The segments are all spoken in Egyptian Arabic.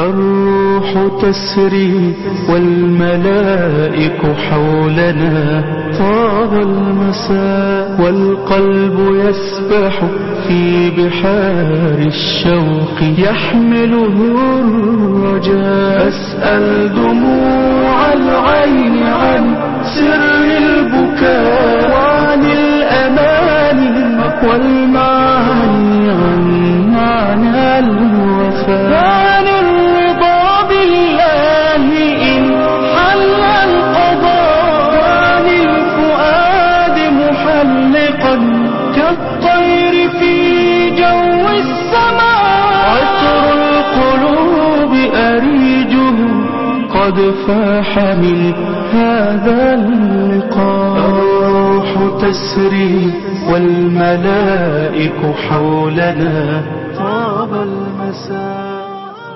الروح تسري والملائك حولنا طاب المساء والقلب يسبح في بحار الشوق يحمله الرجاء أسأل دموع العين عن سر البكاء وعن الأماني والمعاني عن معنى الوفاء وعن الرضا بالله إن حل القضاء وعن الفؤاد محلقا كالطير في جو السماء عطر القلوب أريجه قد فاح من هذا اللقاء الروح تسري والملائك حولنا طاب المساء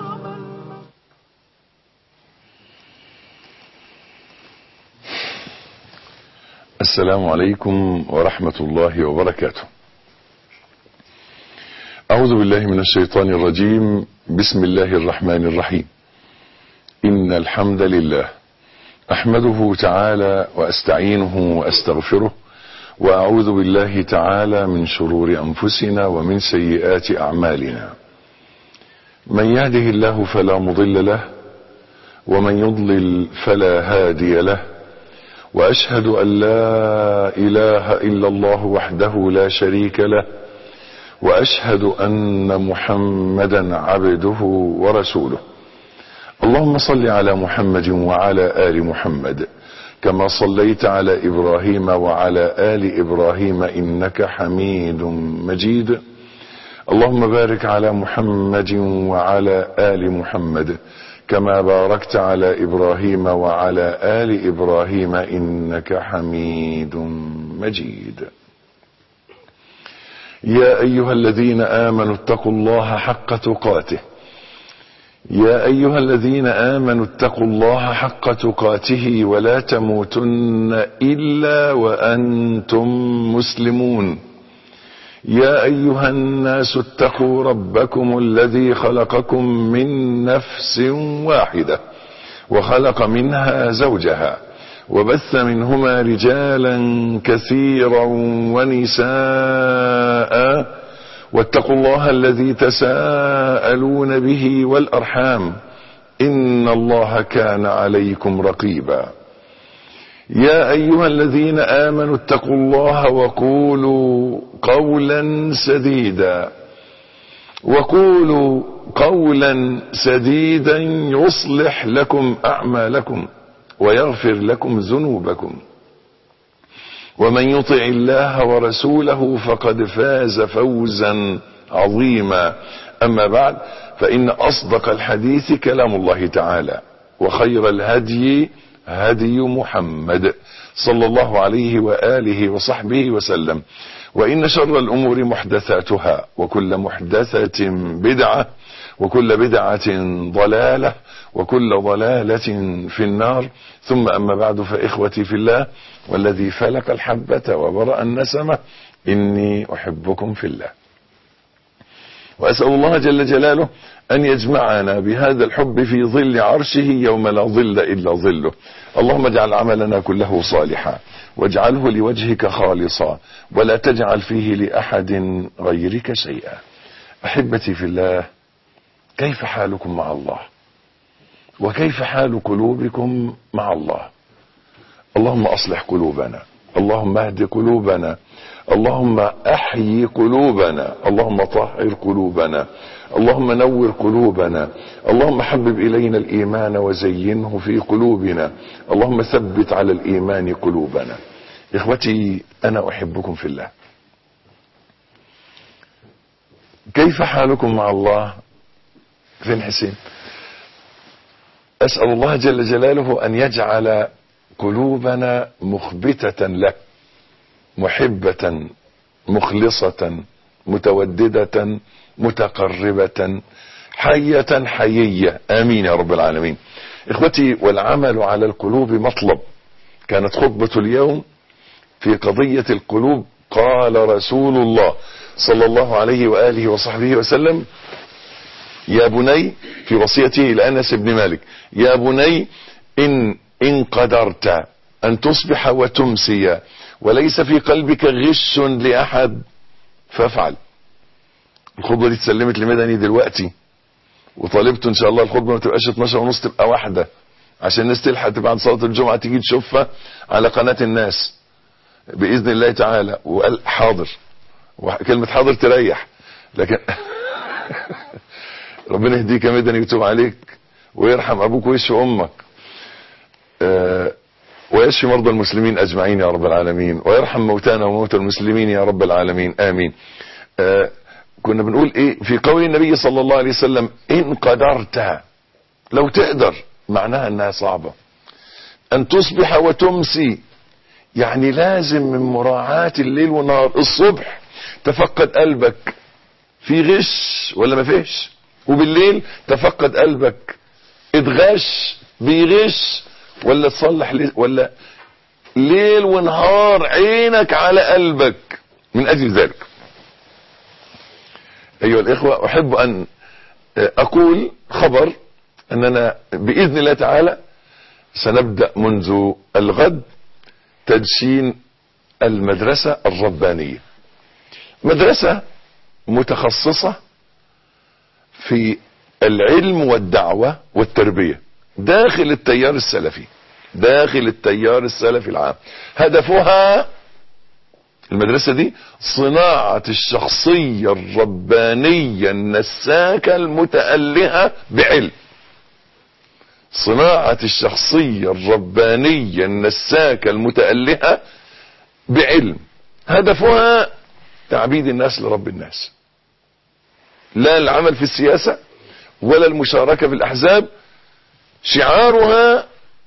السلام عليكم ورحمة الله وبركاته أعوذ بالله من الشيطان الرجيم بسم الله الرحمن الرحيم إن الحمد لله أحمده تعالى وأستعينه وأستغفره وأعوذ بالله تعالى من شرور أنفسنا ومن سيئات أعمالنا من يهده الله فلا مضل له ومن يضلل فلا هادي له واشهد ان لا اله الا الله وحده لا شريك له واشهد ان محمدا عبده ورسوله اللهم صل على محمد وعلى ال محمد كما صليت على ابراهيم وعلى ال ابراهيم انك حميد مجيد اللهم بارك على محمد وعلى ال محمد كما باركت على ابراهيم وعلى ال ابراهيم انك حميد مجيد يا ايها الذين امنوا اتقوا الله حق تقاته يا ايها الذين امنوا اتقوا الله حق تقاته ولا تموتن الا وانتم مسلمون يا ايها الناس اتقوا ربكم الذي خلقكم من نفس واحده وخلق منها زوجها وبث منهما رجالا كثيرا ونساء واتقوا الله الذي تساءلون به والارحام ان الله كان عليكم رقيبا يا ايها الذين امنوا اتقوا الله وقولوا قولا سديدا وقولوا قولا سديدا يصلح لكم اعمالكم ويغفر لكم ذنوبكم ومن يطع الله ورسوله فقد فاز فوزا عظيما اما بعد فان اصدق الحديث كلام الله تعالى وخير الهدي هدي محمد صلى الله عليه واله وصحبه وسلم وان شر الامور محدثاتها وكل محدثه بدعه وكل بدعه ضلاله وكل ضلاله في النار ثم اما بعد فاخوتي في الله والذي فلق الحبه وبرا النسمه اني احبكم في الله واسال الله جل جلاله ان يجمعنا بهذا الحب في ظل عرشه يوم لا ظل الا ظله اللهم اجعل عملنا كله صالحا واجعله لوجهك خالصا ولا تجعل فيه لاحد غيرك شيئا احبتي في الله كيف حالكم مع الله وكيف حال قلوبكم مع الله اللهم اصلح قلوبنا اللهم اهد قلوبنا اللهم احيي قلوبنا اللهم طهر قلوبنا اللهم نور قلوبنا اللهم حبب الينا الايمان وزينه في قلوبنا اللهم ثبت على الايمان قلوبنا اخوتي انا احبكم في الله كيف حالكم مع الله فين حسين اسال الله جل جلاله ان يجعل قلوبنا مخبته له محبه مخلصه متودده متقربه حيه حييه امين يا رب العالمين اخوتي والعمل على القلوب مطلب كانت خطبه اليوم في قضيه القلوب قال رسول الله صلى الله عليه واله وصحبه وسلم يا بني في وصيته لأنس بن مالك يا بني إن, إن قدرت أن تصبح وتمسي وليس في قلبك غش لأحد فافعل الخطبة دي اتسلمت لمدني دلوقتي وطالبته ان شاء الله الخطبة ما تبقاش 12 ونص تبقى واحدة عشان الناس تلحق تبقى عند صلاة الجمعة تيجي تشوفها على قناة الناس بإذن الله تعالى وقال حاضر كلمة حاضر تريح لكن ربنا يهديك يا مدني ويتوب عليك ويرحم ابوك ويشفي امك آه ويشفي مرضى المسلمين اجمعين يا رب العالمين ويرحم موتانا وموتى المسلمين يا رب العالمين امين آه كنا بنقول ايه في قول النبي صلى الله عليه وسلم ان قدرت لو تقدر معناها انها صعبة ان تصبح وتمسي يعني لازم من مراعاة الليل والنهار الصبح تفقد قلبك في غش ولا ما فيش وبالليل تفقد قلبك اتغش بيغش ولا تصلح ولا ليل ونهار عينك على قلبك من اجل ذلك ايها الاخوة احب ان اقول خبر اننا باذن الله تعالى سنبدأ منذ الغد تدشين المدرسة الربانية مدرسة متخصصة في العلم والدعوة والتربية داخل التيار السلفي داخل التيار السلفي العام هدفها المدرسة دي صناعة الشخصية الربانية النساكة المتألهة بعلم صناعة الشخصية الربانية النساكة المتألهة بعلم هدفها تعبيد الناس لرب الناس لا العمل في السياسة ولا المشاركة في الأحزاب شعارها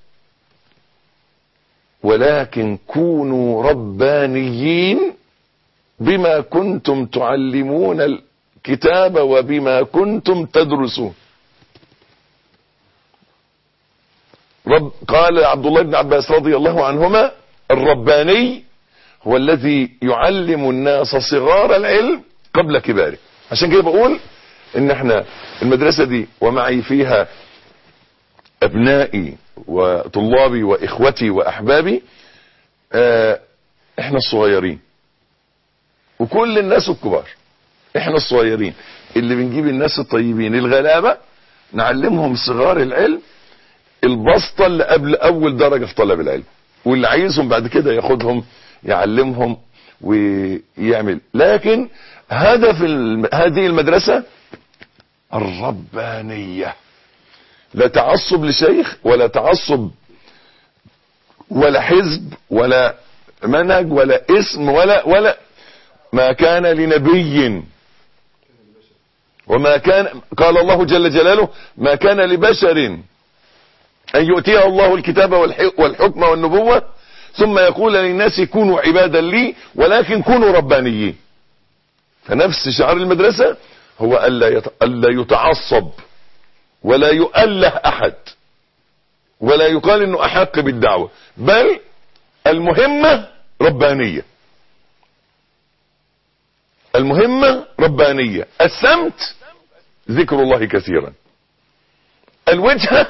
ولكن كونوا ربانيين بما كنتم تعلمون الكتاب وبما كنتم تدرسون رب قال عبد الله بن عباس رضي الله عنهما الرباني هو الذي يعلم الناس صغار العلم قبل كباره عشان كده بقول ان احنا المدرسة دي ومعي فيها ابنائي وطلابي واخوتي واحبابي اه احنا الصغيرين وكل الناس الكبار احنا الصغيرين اللي بنجيب الناس الطيبين الغلابة نعلمهم صغار العلم البسطة اللي قبل اول درجة في طلب العلم واللي عايزهم بعد كده ياخدهم يعلمهم ويعمل لكن هدف الم... هذه المدرسة الربانية لا تعصب لشيخ ولا تعصب ولا حزب ولا منهج ولا اسم ولا ولا ما كان لنبي وما كان قال الله جل جلاله ما كان لبشر ان يؤتيه الله الكتاب والحكم والنبوة ثم يقول للناس كونوا عبادا لي ولكن كونوا ربانيين فنفس شعار المدرسة هو ألا, يت... ألا يتعصب ولا يؤله أحد ولا يقال انه احق بالدعوة بل المهمة ربانية المهمة ربانية السمت ذكر الله كثيرا الوجهة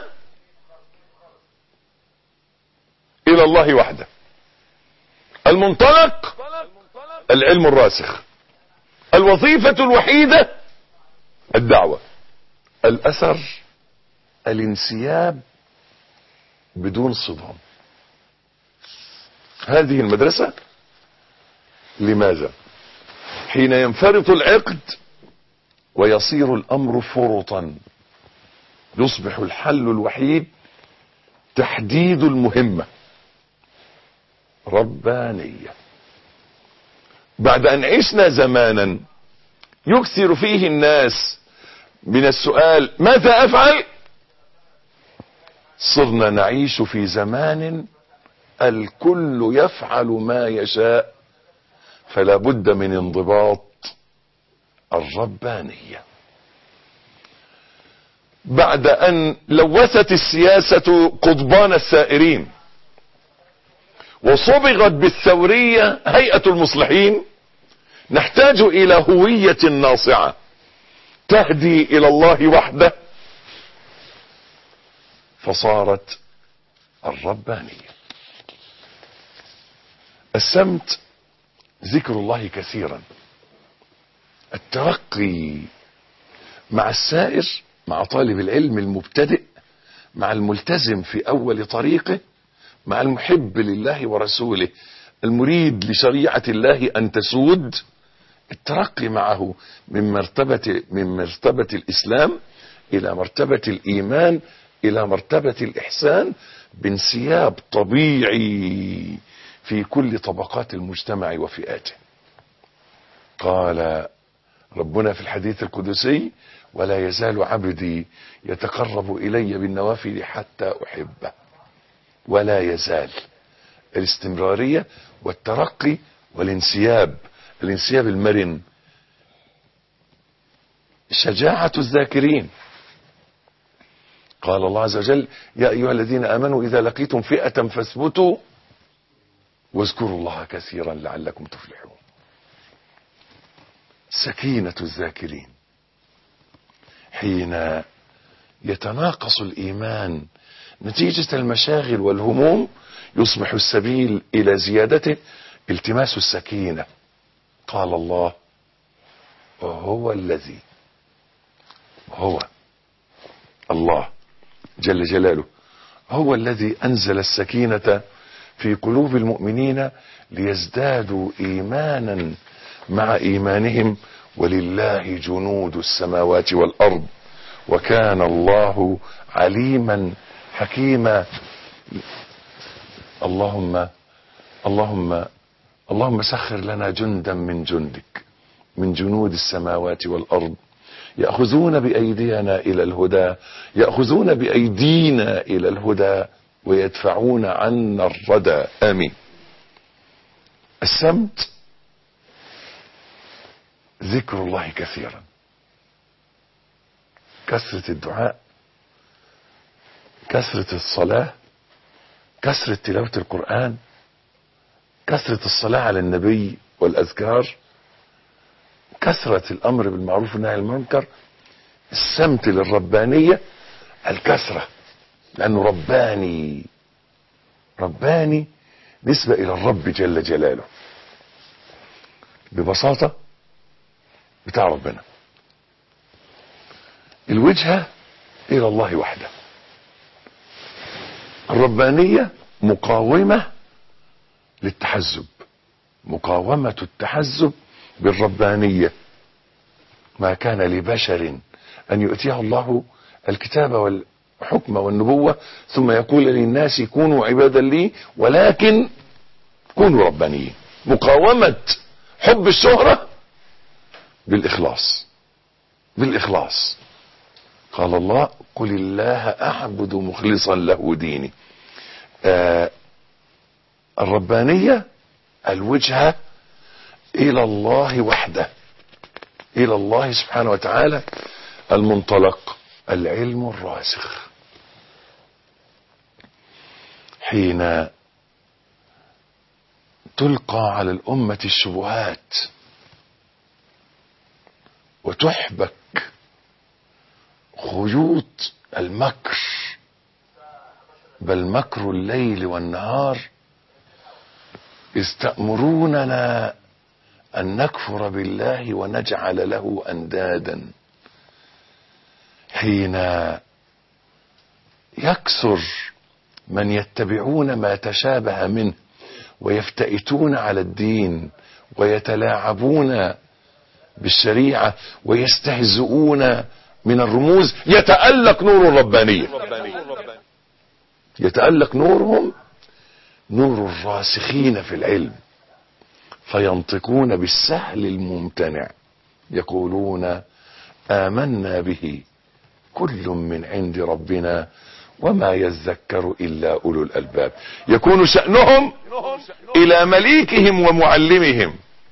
الى الله وحده المنطلق العلم الراسخ الوظيفة الوحيدة الدعوة الاثر الانسياب بدون صدام هذه المدرسة لماذا حين ينفرط العقد ويصير الامر فرطا يصبح الحل الوحيد تحديد المهمة ربانية بعد ان عشنا زمانا يكثر فيه الناس من السؤال ماذا افعل صرنا نعيش في زمان الكل يفعل ما يشاء فلا بد من انضباط الربانية بعد ان لوثت السياسة قضبان السائرين وصبغت بالثورية هيئة المصلحين نحتاج الى هوية ناصعة تهدي الى الله وحده فصارت الربانية السمت ذكر الله كثيرا الترقي مع السائر مع طالب العلم المبتدئ مع الملتزم في اول طريقه مع المحب لله ورسوله المريد لشريعة الله ان تسود الترقي معه من مرتبة من مرتبة الاسلام الى مرتبة الايمان الى مرتبة الاحسان بانسياب طبيعي في كل طبقات المجتمع وفئاته قال ربنا في الحديث القدسي ولا يزال عبدي يتقرب الي بالنوافل حتى احبه ولا يزال الاستمراريه والترقي والانسياب الانسياب المرن شجاعه الذاكرين قال الله عز وجل يا ايها الذين امنوا اذا لقيتم فئه فاثبتوا واذكروا الله كثيرا لعلكم تفلحون سكينه الذاكرين حين يتناقص الايمان نتيجه المشاغل والهموم يصبح السبيل الى زيادته التماس السكينه قال الله وهو الذي هو الله جل جلاله هو الذي انزل السكينه في قلوب المؤمنين ليزدادوا ايمانا مع ايمانهم ولله جنود السماوات والارض وكان الله عليما حكيما اللهم اللهم اللهم سخر لنا جندا من جندك من جنود السماوات والارض ياخذون بايدينا الى الهدى ياخذون بايدينا الى الهدى ويدفعون عنا الردى امين السمت ذكر الله كثيرا كثرة الدعاء كثرة الصلاة كثرة تلاوة القرآن كثرة الصلاة على النبي والأذكار كثرة الأمر بالمعروف والنهي عن المنكر السمت للربانية الكثرة لأنه رباني رباني نسبة إلى الرب جل جلاله ببساطة بتاع ربنا الوجهة إلى الله وحده الربانية مقاومة للتحزب مقاومة التحزب بالربانية ما كان لبشر أن يؤتيه الله الكتاب والحكم والنبوة ثم يقول للناس كونوا عبادا لي ولكن كونوا ربانيين مقاومة حب الشهرة بالإخلاص بالإخلاص قال الله قل الله أعبد مخلصا له ديني آه الربانية الوجهة إلى الله وحده إلى الله سبحانه وتعالى المنطلق العلم الراسخ حين تلقى على الأمة الشبهات وتحبك خيوط المكر بل مكر الليل والنهار إذ تأمروننا أن نكفر بالله ونجعل له أندادا حين يكثر من يتبعون ما تشابه منه ويفتئتون على الدين ويتلاعبون بالشريعة ويستهزئون من الرموز يتألق نور الربانية يتألق نورهم نور الراسخين في العلم فينطقون بالسهل الممتنع يقولون آمنا به كل من عند ربنا وما يذكر إلا أولو الألباب يكون شأنهم إلى مليكهم ومعلمهم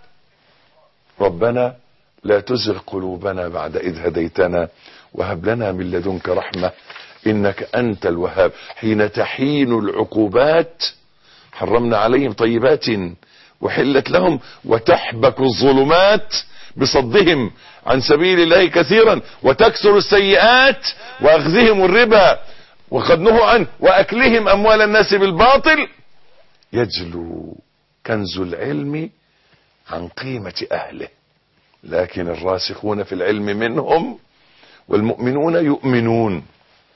ربنا لا تزغ قلوبنا بعد إذ هديتنا وهب لنا من لدنك رحمة إنك أنت الوهاب حين تحين العقوبات حرمنا عليهم طيبات وحلت لهم وتحبك الظلمات بصدهم عن سبيل الله كثيرا وتكثر السيئات واخذهم الربا وقد نهوا عنه واكلهم اموال الناس بالباطل يجلو كنز العلم عن قيمة اهله لكن الراسخون في العلم منهم والمؤمنون يؤمنون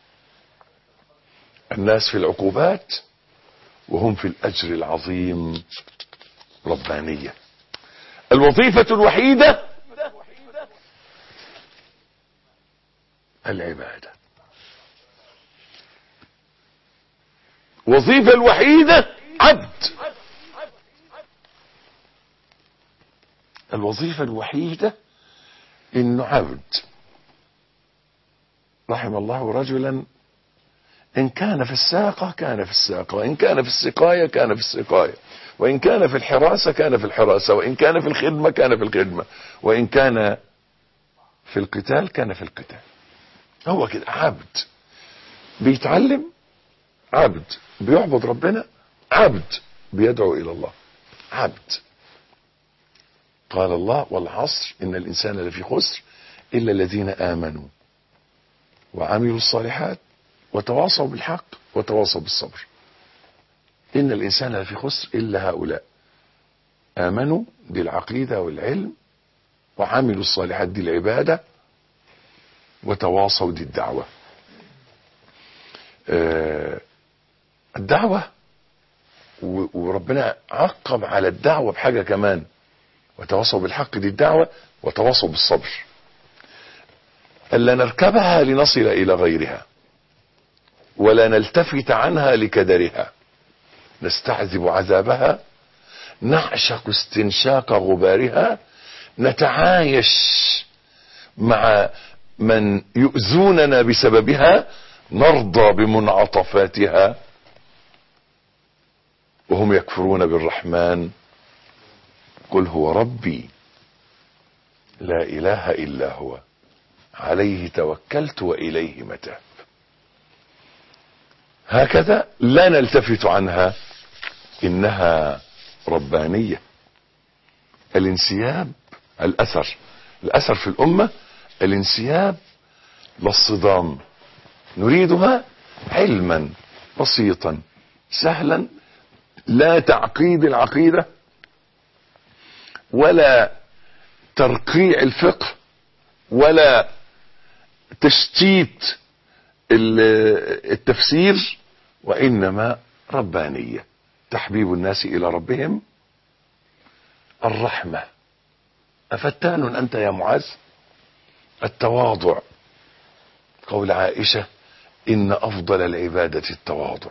الناس في العقوبات وهم في الاجر العظيم ربانية الوظيفة الوحيدة العبادة وظيفة الوحيدة عبد الوظيفة الوحيدة انه عبد رحم الله رجلا ان كان في الساقة كان في الساقة وان كان في السقاية كان في السقاية وان كان في الحراسة كان في الحراسة وان كان في الخدمة كان في الخدمة وان كان في القتال كان في القتال هو كده عبد بيتعلم عبد بيعبد ربنا عبد بيدعو الى الله عبد قال الله والعصر ان الانسان لفي خسر الا الذين امنوا وعملوا الصالحات وتواصوا بالحق وتواصوا بالصبر ان الانسان لفي خسر الا هؤلاء امنوا دي العقيده والعلم وعملوا الصالحات دي العباده وتواصوا دي الدعوه آه الدعوه وربنا عقب على الدعوه بحاجه كمان وتواصوا بالحق دي الدعوة وتواصوا بالصبر ألا نركبها لنصل إلى غيرها ولا نلتفت عنها لكدرها نستعذب عذابها نعشق استنشاق غبارها نتعايش مع من يؤذوننا بسببها نرضى بمنعطفاتها وهم يكفرون بالرحمن قل هو ربي لا اله الا هو عليه توكلت واليه متاب هكذا لا نلتفت عنها انها ربانيه الانسياب الاثر الاثر في الامه الانسياب للصدام نريدها علما بسيطا سهلا لا تعقيد العقيده ولا ترقيع الفقه ولا تشتيت التفسير وانما ربانيه تحبيب الناس الى ربهم الرحمه افتان انت يا معاذ التواضع قول عائشه ان افضل العباده التواضع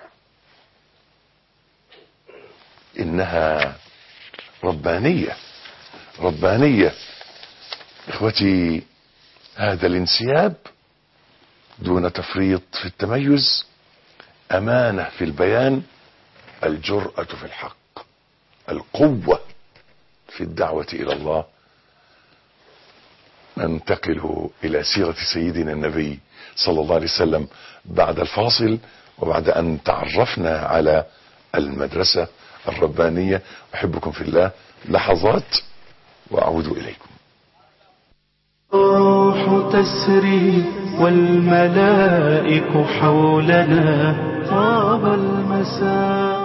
انها ربانيه ربانية اخوتي هذا الانسياب دون تفريط في التميز امانة في البيان الجرأة في الحق القوة في الدعوة الى الله ننتقل الى سيرة سيدنا النبي صلى الله عليه وسلم بعد الفاصل وبعد ان تعرفنا على المدرسة الربانية احبكم في الله لحظات واعود اليكم الروح تسري والملائك حولنا طاب المساء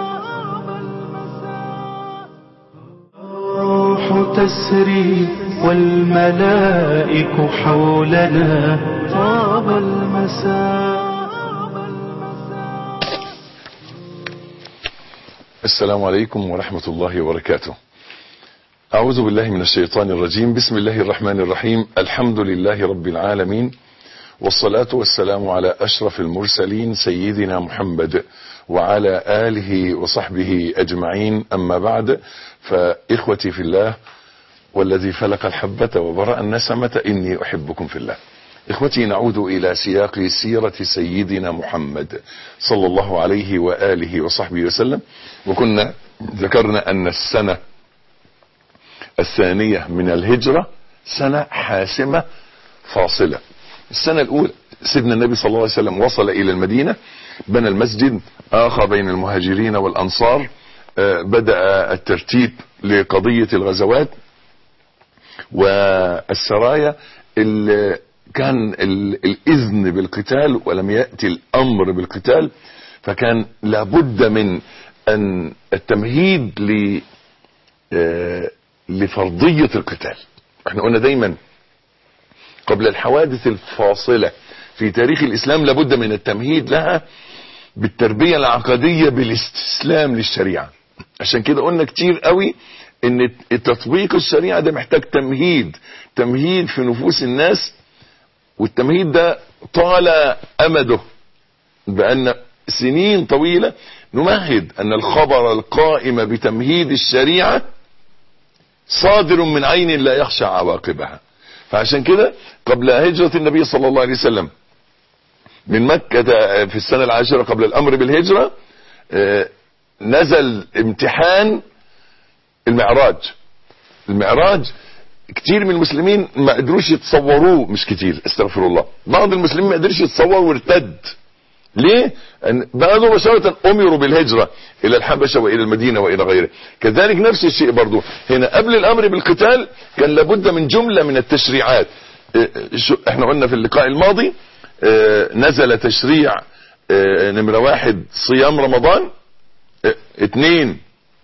الروح تسري والملائك حولنا طاب المساء السلام عليكم ورحمة الله وبركاته أعوذ بالله من الشيطان الرجيم بسم الله الرحمن الرحيم الحمد لله رب العالمين والصلاة والسلام على أشرف المرسلين سيدنا محمد وعلى آله وصحبه أجمعين أما بعد فإخوتي في الله والذي فلق الحبة وبرأ النسمة إني أحبكم في الله إخوتي نعود إلى سياق سيرة سيدنا محمد صلى الله عليه وآله وصحبه وسلم وكنا ذكرنا أن السنة الثانية من الهجرة سنة حاسمة فاصلة السنة الأولى سيدنا النبي صلى الله عليه وسلم وصل إلى المدينة بنى المسجد آخى بين المهاجرين والأنصار بدأ الترتيب لقضية الغزوات والسرايا اللي كان ال- الإذن بالقتال ولم يأتي الأمر بالقتال فكان لابد من أن التمهيد ل آه، لفرضية القتال احنا قلنا دايما قبل الحوادث الفاصلة في تاريخ الإسلام لابد من التمهيد لها بالتربية العقدية بالاستسلام للشريعة عشان كده قلنا كتير قوي ان تطبيق الشريعة ده محتاج تمهيد تمهيد في نفوس الناس والتمهيد ده طال امده بان سنين طويلة نمهد ان الخبر القائم بتمهيد الشريعة صادر من عين لا يخشى عواقبها فعشان كده قبل هجرة النبي صلى الله عليه وسلم من مكة في السنة العاشرة قبل الأمر بالهجرة آه، نزل امتحان المعراج المعراج كتير من المسلمين ما قدروش يتصوروه مش كتير استغفر الله بعض المسلمين ما قدرش يتصور وارتد ليه؟ أن بعضهم مباشرة أمروا بالهجرة إلى الحبشة وإلى المدينة وإلى غيره كذلك نفس الشيء برضو هنا قبل الأمر بالقتال كان لابد من جملة من التشريعات إيه، شو- احنا قلنا في اللقاء الماضي اه، نزل تشريع اه، نمرة واحد صيام رمضان اه، اتنين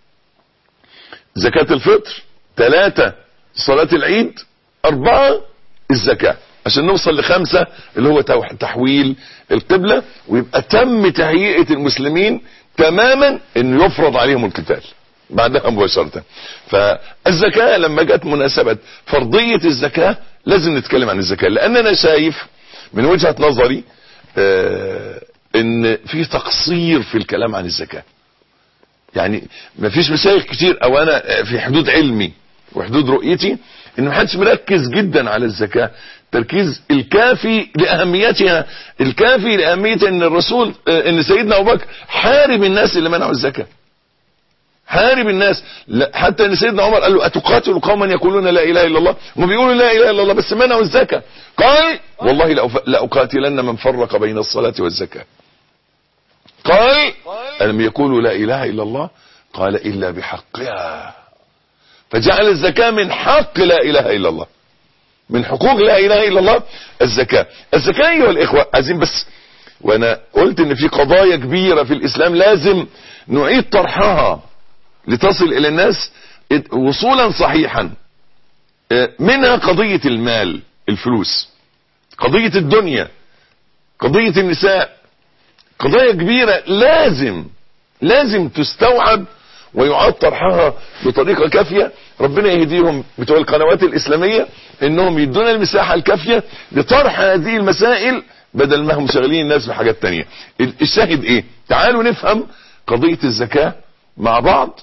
زكاة الفطر ثلاثة صلاة العيد أربعة الزكاة عشان نوصل لخمسة اللي هو تو- تحويل القبلة ويبقى تم تهيئة المسلمين تماما انه يفرض عليهم القتال بعدها مباشرة فالزكاة لما جت مناسبة فرضية الزكاة لازم نتكلم عن الزكاة لان انا شايف من وجهة نظري آه ان في تقصير في الكلام عن الزكاه يعني مفيش مشايخ كتير او انا في حدود علمي وحدود رؤيتي ان محدش مركز جدا على الزكاة التركيز الكافي لاهميتها الكافي لاهمية ان الرسول آه، ان سيدنا ابو بكر حارب الناس اللي منعوا الزكاة حارب الناس لا حتى ان سيدنا عمر قال له اتقاتل قوما يقولون لا اله الا الله هم بيقولوا لا اله الا الله بس منعوا الزكاة قال والله لأف- لاقاتلن من فرق بين الصلاة والزكاة قال ألم يقولوا لا إله إلا الله قال إلا بحقها فجعل الزكاة من حق لا إله إلا الله من حقوق لا إله إلا الله الزكاة الزكاة أيها الإخوة عايزين بس وأنا قلت إن في قضايا كبيرة في الإسلام لازم نعيد طرحها لتصل إلى الناس وصولا صحيحا آه، منها قضية المال الفلوس قضية الدنيا قضية النساء قضايا كبيرة لازم لازم تستوعب ويعاد طرحها بطريقة كافية ربنا يهديهم بتوع القنوات الإسلامية انهم يدونا المساحة الكافية لطرح هذه المسائل بدل ما هم شغالين الناس بحاجات تانية ال- الشاهد ايه تعالوا نفهم قضية الزكاة مع بعض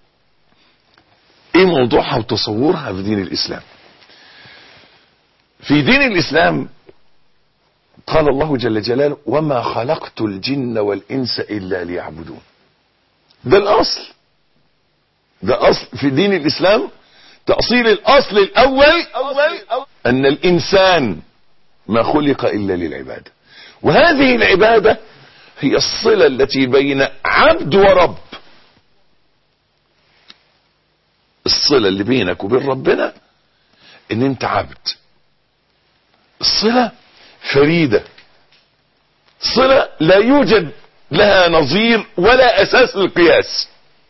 ايه موضوعها وتصورها في دين الاسلام في دين الاسلام قال الله جل جلاله وما خلقت الجن والإنس إلا ليعبدون ده الأصل ده أصل في دين الإسلام تأصيل الأصل الأول أن الإنسان ما خلق إلا للعبادة وهذه العبادة هي الصلة التي بين عبد ورب الصلة اللي بينك وبين ربنا ان انت عبد الصلة فريدة صلة لا يوجد لها نظير ولا اساس للقياس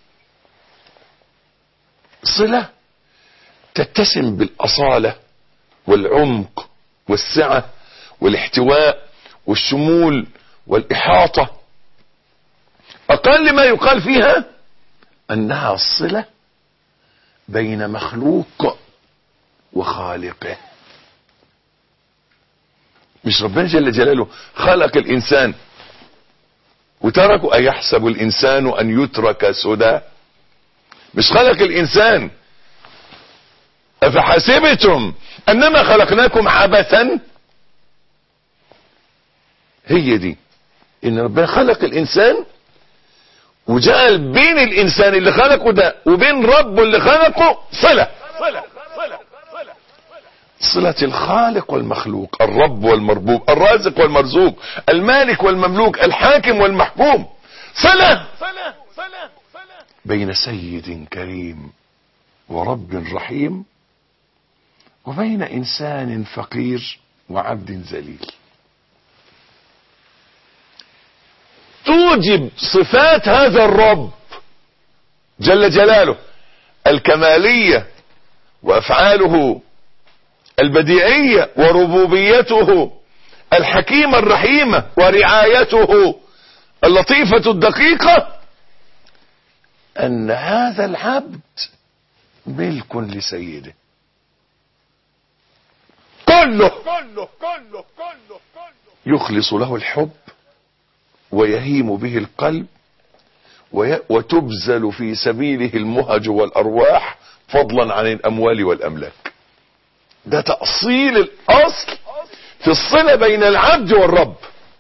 صلة تتسم بالاصالة والعمق والسعة والاحتواء والشمول والاحاطة اقل ما يقال فيها انها الصلة بين مخلوق وخالقه مش ربنا جل جلاله خلق الانسان وتركه ايحسب الانسان ان يترك سدى مش خلق الانسان افحسبتم انما خلقناكم عبثا هي دي ان ربنا خلق الانسان وجعل بين الانسان اللي خلقه ده وبين ربه اللي خلقه صلة صلة الخالق والمخلوق الرب والمربوب الرازق والمرزوق المالك والمملوك الحاكم والمحكوم صلة بين سيد كريم ورب رحيم وبين انسان فقير وعبد ذليل توجب صفات هذا الرب جل جلاله الكماليه وافعاله البديعيه وربوبيته الحكيمه الرحيمه ورعايته اللطيفه الدقيقه ان هذا العبد ملك لسيده كله يخلص له الحب ويهيم به القلب وي- وتبذل في سبيله المهج والارواح فضلا عن الاموال والاملاك ده تاصيل الاصل في الصله بين العبد والرب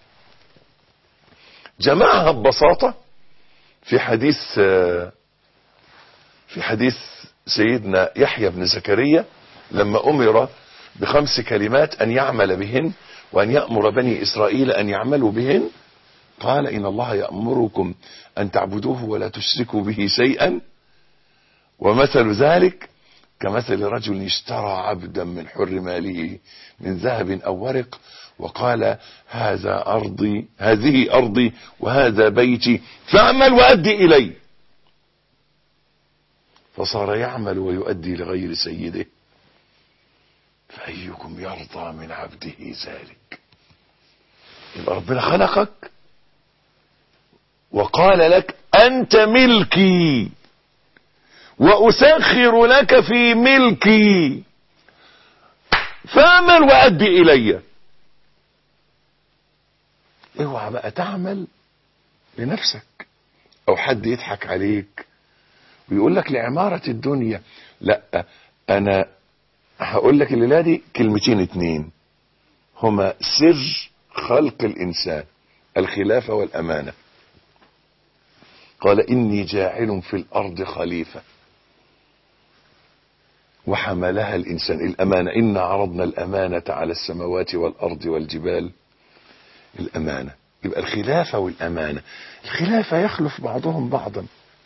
جمعها ببساطه في حديث آه، في حديث سيدنا يحيى بن زكريا لما امر بخمس كلمات ان يعمل بهن وان يامر بني اسرائيل ان يعملوا بهن قال ان الله يامركم ان تعبدوه ولا تشركوا به شيئا ومثل ذلك كمثل رجل اشترى عبدا من حر ماله من ذهب او ورق وقال هذا ارضي هذه ارضي وهذا بيتي فاعمل وادي الي فصار يعمل ويؤدي لغير سيده فايكم يرضى من عبده ذلك يبقى ربنا خلقك وقال لك انت ملكي واسخر لك في ملكي فاعمل وادي الي اوعى بقى تعمل لنفسك او حد يضحك عليك ويقول لك لعمارة الدنيا لا انا هقول لك الليلة دي كلمتين اتنين هما سر خلق الانسان الخلافة والامانة قال اني جاعل في الارض خليفة وحملها الانسان الامانة انا عرضنا الامانة على السماوات والارض والجبال الامانة يبقى الخلافة والامانة الخلافة يخلف بعضهم بعضا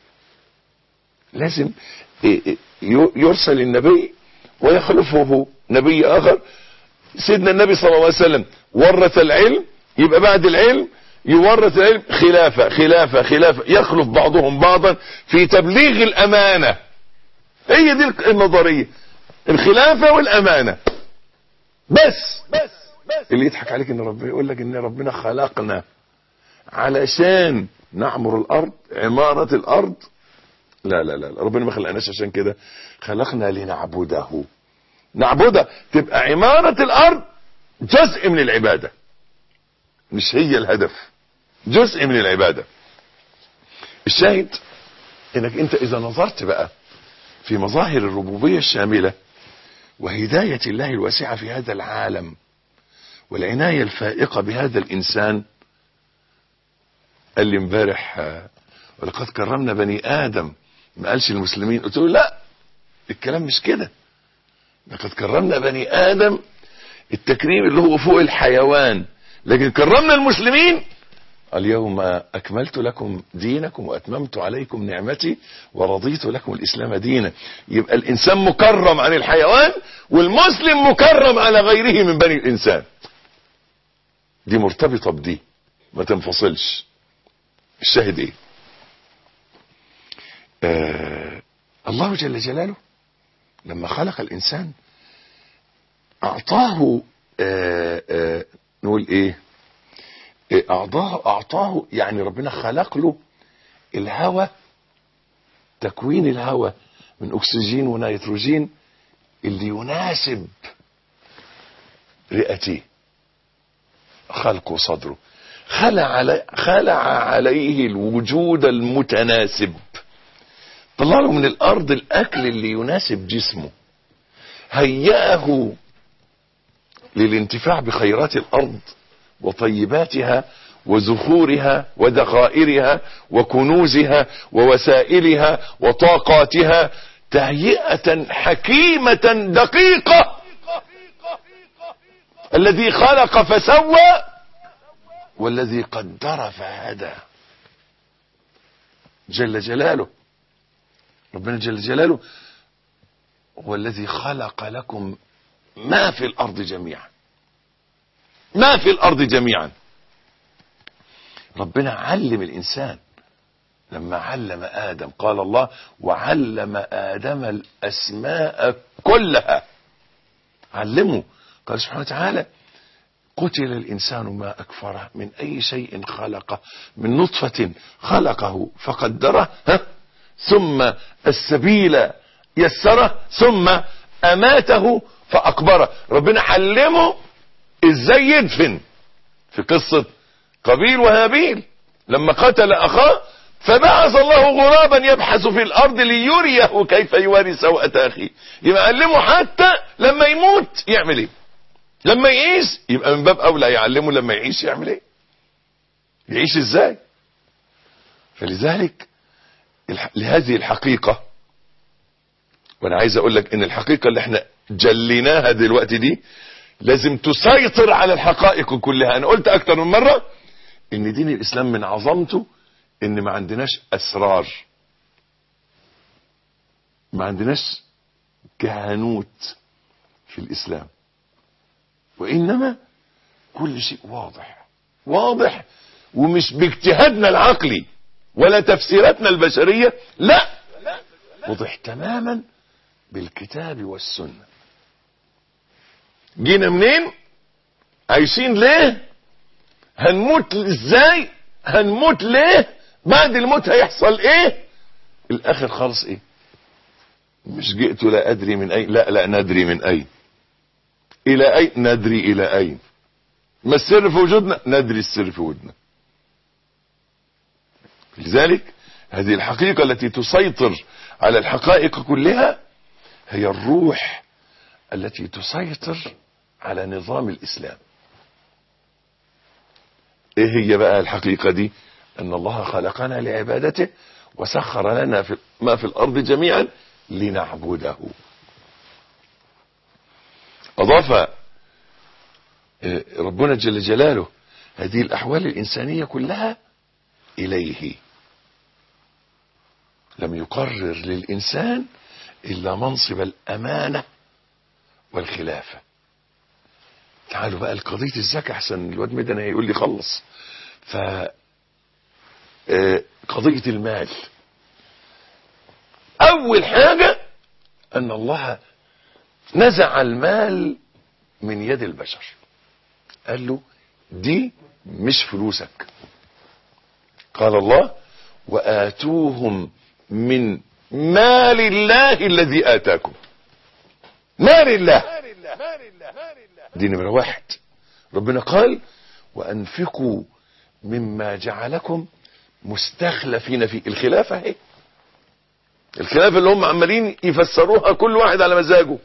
لازم يرسل النبي ويخلفه نبي اخر سيدنا النبي صلى الله عليه وسلم ورث العلم يبقى بعد العلم يورث العلم خلافة خلافة خلافة يخلف بعضهم بعضا في تبليغ الامانة هي دي النظرية الخلافة والامانة بس بس اللي يضحك عليك ان ربنا يقول لك ان ربنا خلقنا علشان نعمر الارض عمارة الارض لا لا لا ربنا ما خلقناش عشان كده خلقنا لنعبده نعبده تبقى عمارة الارض جزء من العبادة مش هي الهدف جزء من العبادة الشاهد انك انت اذا نظرت بقى في مظاهر الربوبية الشاملة وهداية الله الواسعة في هذا العالم والعناية الفائقة بهذا الانسان قال لي امبارح ولقد كرمنا بني ادم ما قالش المسلمين قلت له لا الكلام مش كده لقد كرمنا بني ادم التكريم اللي هو فوق الحيوان لكن كرمنا المسلمين اليوم اكملت لكم دينكم واتممت عليكم نعمتي ورضيت لكم الاسلام دينا يبقى الانسان مكرم عن الحيوان والمسلم مكرم على غيره من بني الانسان دي مرتبطه بدي ما تنفصلش الشاهد ايه آه الله جل جلاله لما خلق الانسان اعطاه آه آه نقول ايه اعطاه اعطاه يعني ربنا خلق له الهواء تكوين الهواء من اكسجين ونيتروجين اللي يناسب رئتيه خلقه صدره خلع, علي خلع عليه الوجود المتناسب طلع له من الارض الاكل اللي يناسب جسمه هيأه للانتفاع بخيرات الارض وطيباتها وزخورها وذخائرها وكنوزها ووسائلها وطاقاتها تهيئة حكيمة دقيقة الذي خلق فسوى والذي قدر فهدى جل جلاله ربنا جل جلاله هو الذي خلق لكم ما في الارض جميعا ما في الارض جميعا ربنا علم الانسان لما علم ادم قال الله وعلم ادم الاسماء كلها علمه قال سبحانه وتعالى قتل الانسان ما اكفره من اي شيء خلقه من نطفه خلقه فقدره ها ثم السبيل يسره ثم اماته فاقبره ربنا علمه ازاي يدفن في قصه قابيل وهابيل لما قتل اخاه فبعث الله غرابا يبحث في الارض ليريه كيف يواري سوءة اخيه يبقى علمه حتى لما يموت يعمل ايه لما يعيش يبقى من باب اولى يعلمه لما يعيش يعمل ايه يعيش ازاي فلذلك الح... لهذه الحقيقة وانا عايز اقول لك ان الحقيقة اللي احنا جليناها دلوقتي دي لازم تسيطر على الحقائق كلها انا قلت اكتر من مرة ان دين الاسلام من عظمته ان ما عندناش اسرار ما عندناش كهنوت في الاسلام وانما كل شيء واضح واضح ومش باجتهادنا العقلي ولا تفسيراتنا البشرية لا وضح تماما بالكتاب والسنة جينا منين عايشين ليه هنموت ازاي هنموت ليه بعد الموت هيحصل ايه الاخر خالص ايه مش جئت لا ادري من اين لا لا ندري من اين الى اين ندري الى اين ما السر في وجودنا ندري السر في وجودنا لذلك هذه الحقيقة التي تسيطر على الحقائق كلها هي الروح التي تسيطر على نظام الإسلام ايه هي بقى الحقيقة دي ان الله خلقنا لعبادته وسخر لنا في ما في الارض جميعا لنعبده اضاف ربنا جل جلاله هذه الاحوال الانسانية كلها اليه لم يقرر للانسان الا منصب الامانة والخلافة تعالوا بقى لقضية الزكاة احسن الواد مدن هيقول لي خلص ف قضية المال اول حاجة ان الله نزع المال من يد البشر قال له دي مش فلوسك قال الله وآتوهم من مال الله الذي آتاكم مال الله دي نمرة واحد ربنا قال وأنفقوا مما جعلكم مستخلفين فيه الخلافة اهي الخلافة اللي هم عمالين يفسروها كل واحد على مزاجه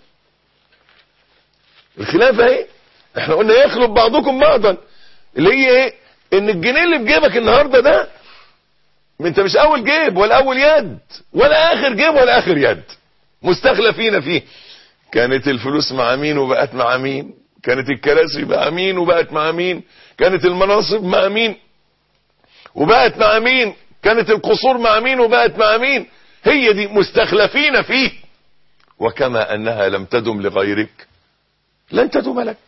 الخلافة اهي احنا قلنا يخلف بعضكم بعضا اللي هي ايه ان الجنيه اللي في جيبك النهارده ده انت مش اول جيب ولا اول يد ولا اخر جيب ولا اخر يد مستخلفين فيه كانت الفلوس مع مين وبقت مع مين كانت الكراسي مع مين وبقت مع مين كانت المناصب مع مين وبقت مع مين كانت القصور مع مين وبقت مع مين هي دي مستخلفين فيه وكما انها لم تدم لغيرك لن تدوم لك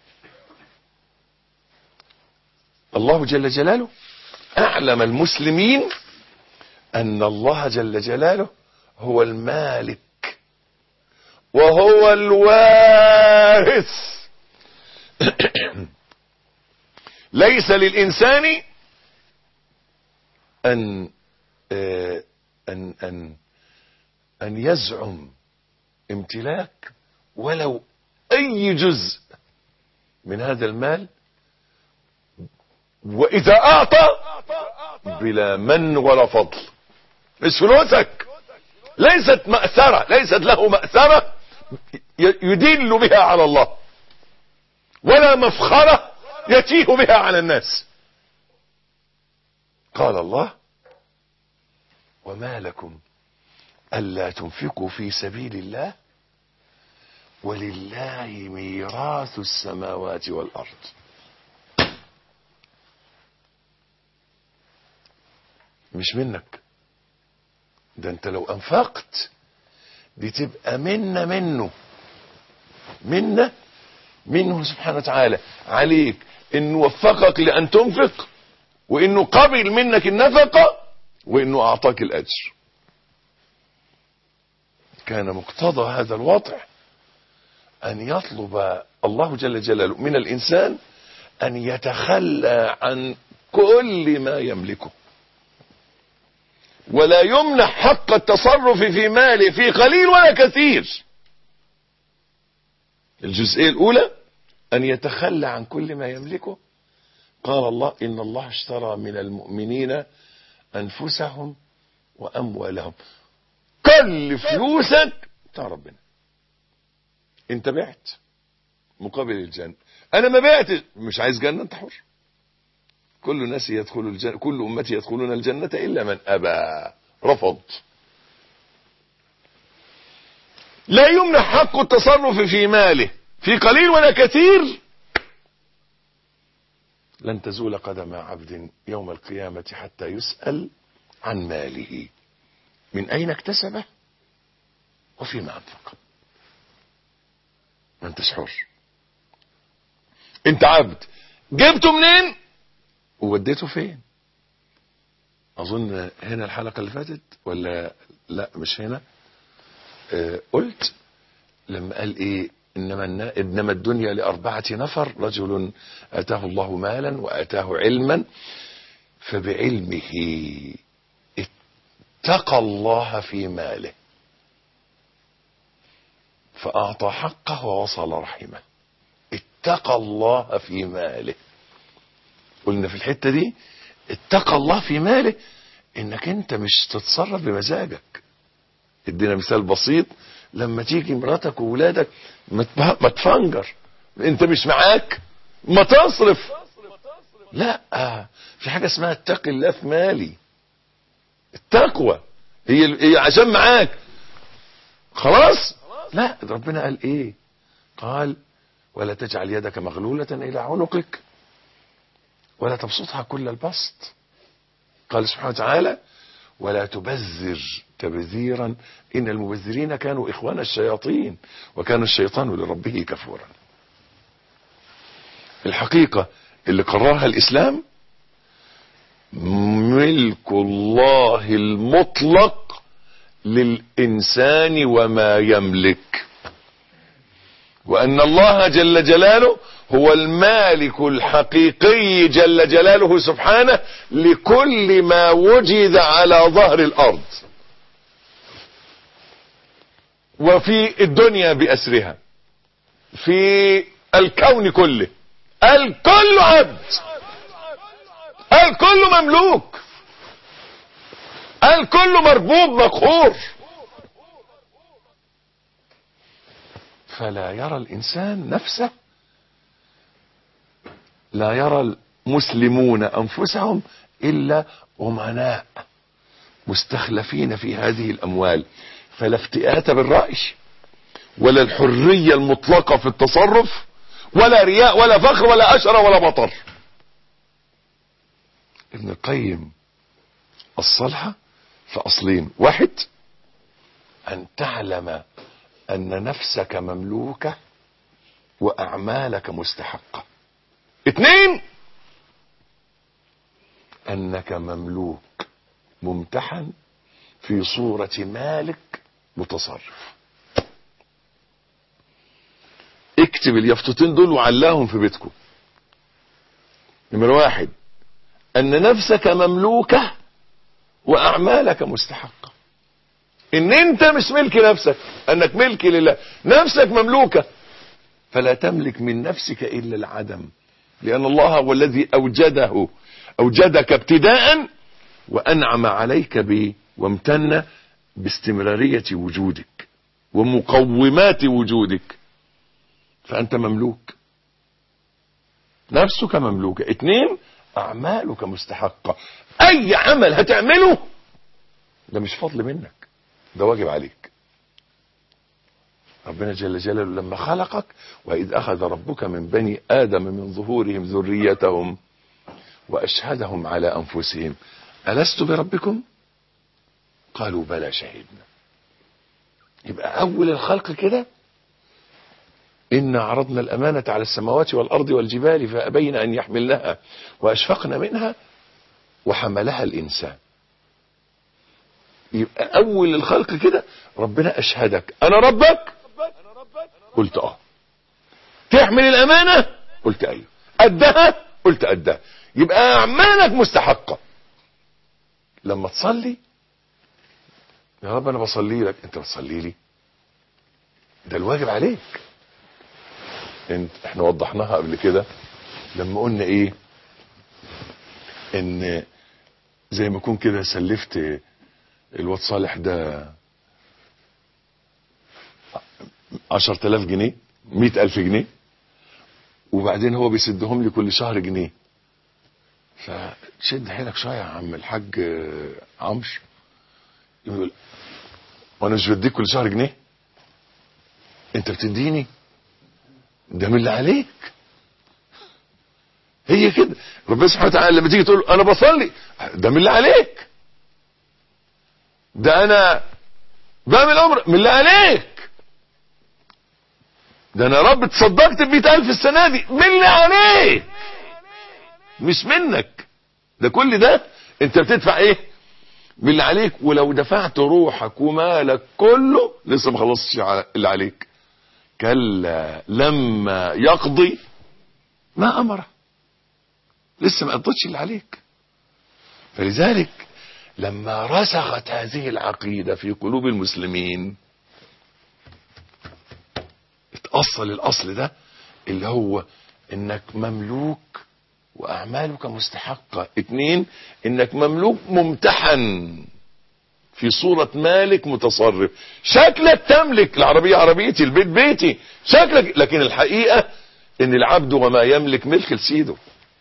الله جل جلاله اعلم المسلمين ان الله جل جلاله هو المالك وهو الوارث ليس للانسان ان ان ان ان يزعم امتلاك ولو اي جزء من هذا المال واذا اعطى بلا من ولا فضل مش فلوسك ليست مأسرة ليست له مأسرة يدل بها على الله ولا مفخرة يتيه بها على الناس قال الله وما لكم ألا تنفقوا في سبيل الله ولله ميراث السماوات والأرض مش منك ده انت لو انفقت دي تبقى منا منه منه منه سبحانه وتعالى عليك انه وفقك لان تنفق وانه قبل منك النفقة وانه اعطاك الاجر كان مقتضى هذا الوضع ان يطلب الله جل جلاله من الانسان ان يتخلى عن كل ما يملكه ولا يمنح حق التصرف في ماله في قليل ولا كثير الجزئية الأولى أن يتخلى عن كل ما يملكه قال الله إن الله اشترى من المؤمنين أنفسهم وأموالهم كل فلوسك بتاع ربنا انت بعت مقابل الجنة انا ما بعت مش عايز جنة انت حر كل الناس يدخل الجنة كل امتي يدخلون الجنة الا من ابى رفض لا يمنح حق التصرف في ماله في قليل ولا كثير لن تزول قدم عبد يوم القيامة حتى يسأل عن ماله من أين اكتسبه وفيما أنفقه ما انتش حر انت عبد جبته منين ووديته فين اظن هنا الحلقة اللي فاتت ولا لا مش هنا اه قلت لما قال ايه انما النا- انما الدنيا لاربعة نفر رجل اتاه الله مالا واتاه علما فبعلمه اتقى الله في ماله فأعطى حقه ووصل رحمه اتقى الله في ماله قلنا في الحتة دي اتقى الله في ماله انك انت مش تتصرف بمزاجك ادينا مثال بسيط لما تيجي مراتك وولادك ما تبه- ما تفنجر انت مش معاك ما تصرف لا في حاجة اسمها اتقي الله في مالي التقوى هي هي عشان معاك خلاص لا ربنا قال ايه قال ولا تجعل يدك مغلولة الى عنقك ولا تبسطها كل البسط قال سبحانه وتعالى ولا تبذر تبذيرا ان المبذرين كانوا اخوان الشياطين وكان الشيطان لربه كفورا الحقيقة اللي قررها الاسلام ملك الله المطلق للإنسان وما يملك وأن الله جل جلاله هو المالك الحقيقي جل جلاله سبحانه لكل ما وجد على ظهر الأرض وفي الدنيا بأسرها في الكون كله الكل عبد الكل مملوك الكل مربوب مقهور فلا يرى الإنسان نفسه لا يرى المسلمون أنفسهم إلا أمناء مستخلفين في هذه الأموال فلا افتئات بالرأي ولا الحرية المطلقة في التصرف ولا رياء ولا فخر ولا أشر ولا بطر ابن القيم الصلحة في أصلين واحد أن تعلم أن نفسك مملوكة وأعمالك مستحقة اثنين أنك مملوك ممتحن في صورة مالك متصرف اكتب اليافطتين دول وعلاهم في بيتكم نمرة واحد أن نفسك مملوكة وأعمالك مستحقة إن أنت مش ملك نفسك أنك ملك لله نفسك مملوكة فلا تملك من نفسك إلا العدم لأن الله هو الذي أوجده أوجدك ابتداء وأنعم عليك به وامتن باستمرارية وجودك ومقومات وجودك فأنت مملوك نفسك مملوكة اتنين أعمالك مستحقة أي عمل هتعمله ده مش فضل منك ده واجب عليك ربنا جل جلاله لما خلقك وإذ أخذ ربك من بني آدم من ظهورهم ذريتهم وأشهدهم على أنفسهم ألست بربكم قالوا بلى شهدنا يبقى أول الخلق كده إنا عرضنا الأمانة على السماوات والأرض والجبال فأبين أن يحملنها وأشفقن منها وحملها الإنسان يبقى أول الخلق كده ربنا أشهدك أنا ربك قلت آه تحمل الأمانة قلت أيوه أدها قلت أدها يبقى أعمالك مستحقة لما تصلي يا رب أنا بصلي لك أنت بتصلي لي ده الواجب عليك انت احنا وضحناها قبل كده لما قلنا ايه ان زي ما اكون كده سلفت الواد صالح ده عشر تلاف جنيه مئة الف جنيه وبعدين هو بيسدهم لي كل شهر جنيه فشد حيلك شويه يا عم الحاج عمش يقول وانا مش بديك كل شهر جنيه انت بتديني ده من اللي عليك هي كده ربنا سبحانه وتعالى لما تيجي تقول انا بصلي ده من اللي عليك ده انا بعمل امر من اللي عليك ده انا رب تصدقت ب ألف السنه دي من اللي عليك مش منك ده كل ده انت بتدفع ايه من اللي عليك ولو دفعت روحك ومالك كله لسه ما خلصتش اللي عليك كلا لما يقضي ما امره لسه ما قضيتش اللي عليك فلذلك لما رسخت هذه العقيدة في قلوب المسلمين اتأصل الأصل ده اللي هو انك مملوك واعمالك مستحقة اتنين انك مملوك ممتحن في صورة مالك متصرف شكلك تملك العربية عربيتي البيت بيتي شكلك لكن الحقيقة ان العبد وما يملك ملك لسيده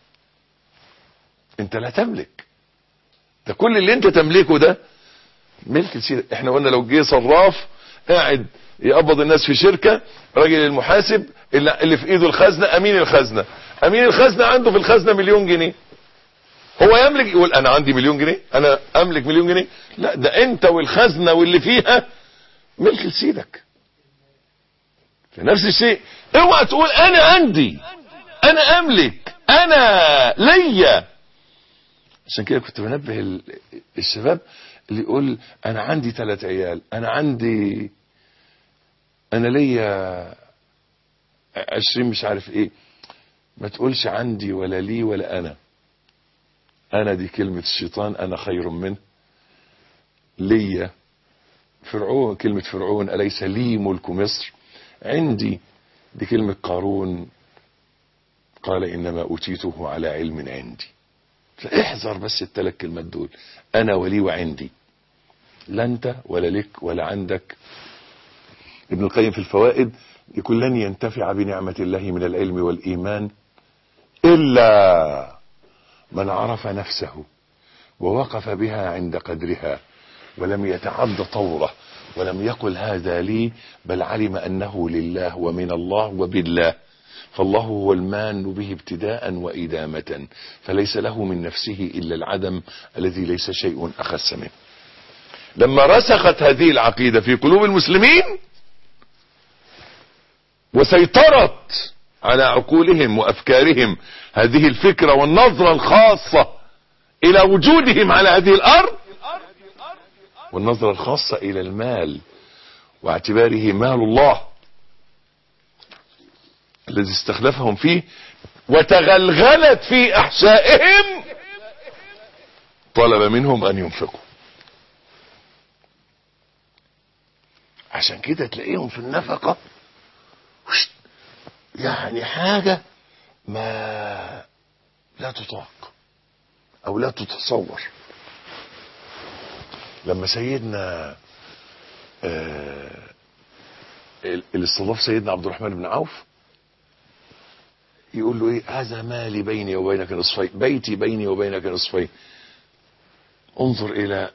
انت لا تملك ده كل اللي انت تملكه ده ملك لسيدك احنا قلنا لو جه صراف قاعد يقبض الناس في شركة راجل المحاسب اللي, اللي في ايده الخزنة امين الخزنة امين الخزنة عنده في الخزنة مليون جنيه هو يملك يقول انا عندي مليون جنيه انا املك مليون جنيه لا ده انت والخزنة واللي فيها ملك لسيدك في نفس الشيء اوعى تقول انا عندي انا املك انا ليا عشان كده كنت بنبه الشباب اللي يقول انا عندي ثلاث عيال انا عندي انا ليا عشرين مش عارف ايه ما تقولش عندي ولا لي ولا انا انا دي كلمة الشيطان انا خير منه ليا فرعون كلمة فرعون أليس لي ملك مصر عندي دي كلمة قارون قال إنما أوتيته على علم عندي فاحذر بس الثلاث كلمات دول أنا ولي وعندي لا أنت ولا لك ولا عندك ابن القيم في الفوائد يقول لن ينتفع بنعمة الله من العلم والإيمان إلا من عرف نفسه ووقف بها عند قدرها ولم يتعد طوره ولم يقل هذا لي بل علم أنه لله ومن الله وبالله فالله هو المان به ابتداء وإدامة فليس له من نفسه إلا العدم الذي ليس شيء أخس منه لما رسخت هذه العقيدة في قلوب المسلمين وسيطرت على عقولهم وأفكارهم هذه الفكرة والنظرة الخاصة إلى وجودهم على هذه الأرض والنظرة الخاصة إلى المال واعتباره مال الله الذي استخلفهم فيه وتغلغلت في أحشائهم طلب منهم أن ينفقوا عشان كده تلاقيهم في النفقة يعني حاجة ما لا تطاق أو لا تتصور لما سيدنا آه اللي استضاف سيدنا عبد الرحمن بن عوف يقول له ايه هذا مالي بيني وبينك نصفين بيتي بيني وبينك نصفين انظر الى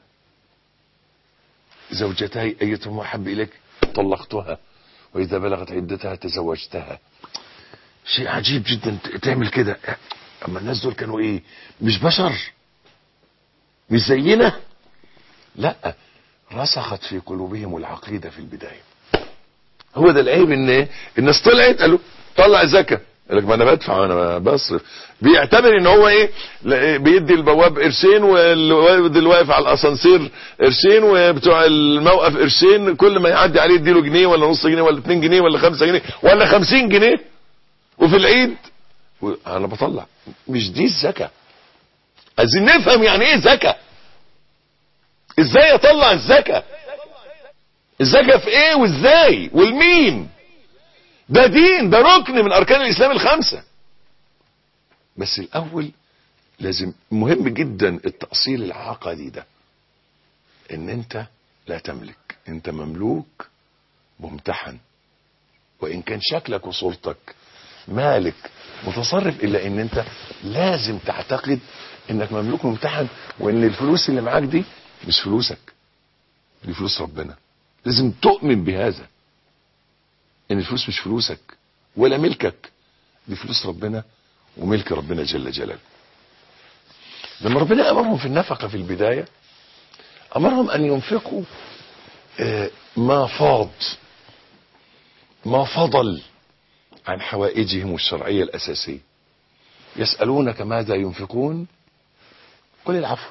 زوجتي ايتهما احب اليك طلقتها واذا بلغت عدتها تزوجتها شيء عجيب جدا تعمل كده اما الناس دول كانوا ايه مش بشر مش زينا لا رسخت في قلوبهم العقيدة في البداية هو ده العيب ان ايه الناس طلعت قالوا طلع زكاه قال لك ما انا بدفع انا بصرف بيعتبر ان هو ايه لا- بيدي البواب قرشين والواد اللي واقف على الاسانسير قرشين وبتوع الموقف قرشين كل ما يعدي عليه يديله جنيه ولا نص جنيه ولا 2 جنيه ولا 5 جنيه ولا 50 جنيه وفي العيد و- انا بطلع مش دي الزكاه عايزين نفهم يعني ايه زكاه ازاي اطلع الزكاه الزكاه في ايه وازاي والمين ده دين ده ركن من اركان الاسلام الخمسه بس الاول لازم مهم جدا التاصيل العقدي ده ان انت لا تملك انت مملوك ممتحن وان كان شكلك وصورتك مالك متصرف الا ان انت لازم تعتقد انك مملوك ممتحن وان الفلوس اللي معاك دي مش فلوسك دي فلوس ربنا لازم تؤمن بهذا ان الفلوس مش فلوسك ولا ملكك دي فلوس ربنا وملك ربنا جل جلاله لما ربنا امرهم في النفقه في البدايه امرهم ان ينفقوا آه، ما فاض ما فضل عن حوائجهم الشرعيه الاساسيه يسالونك ماذا ينفقون قل العفو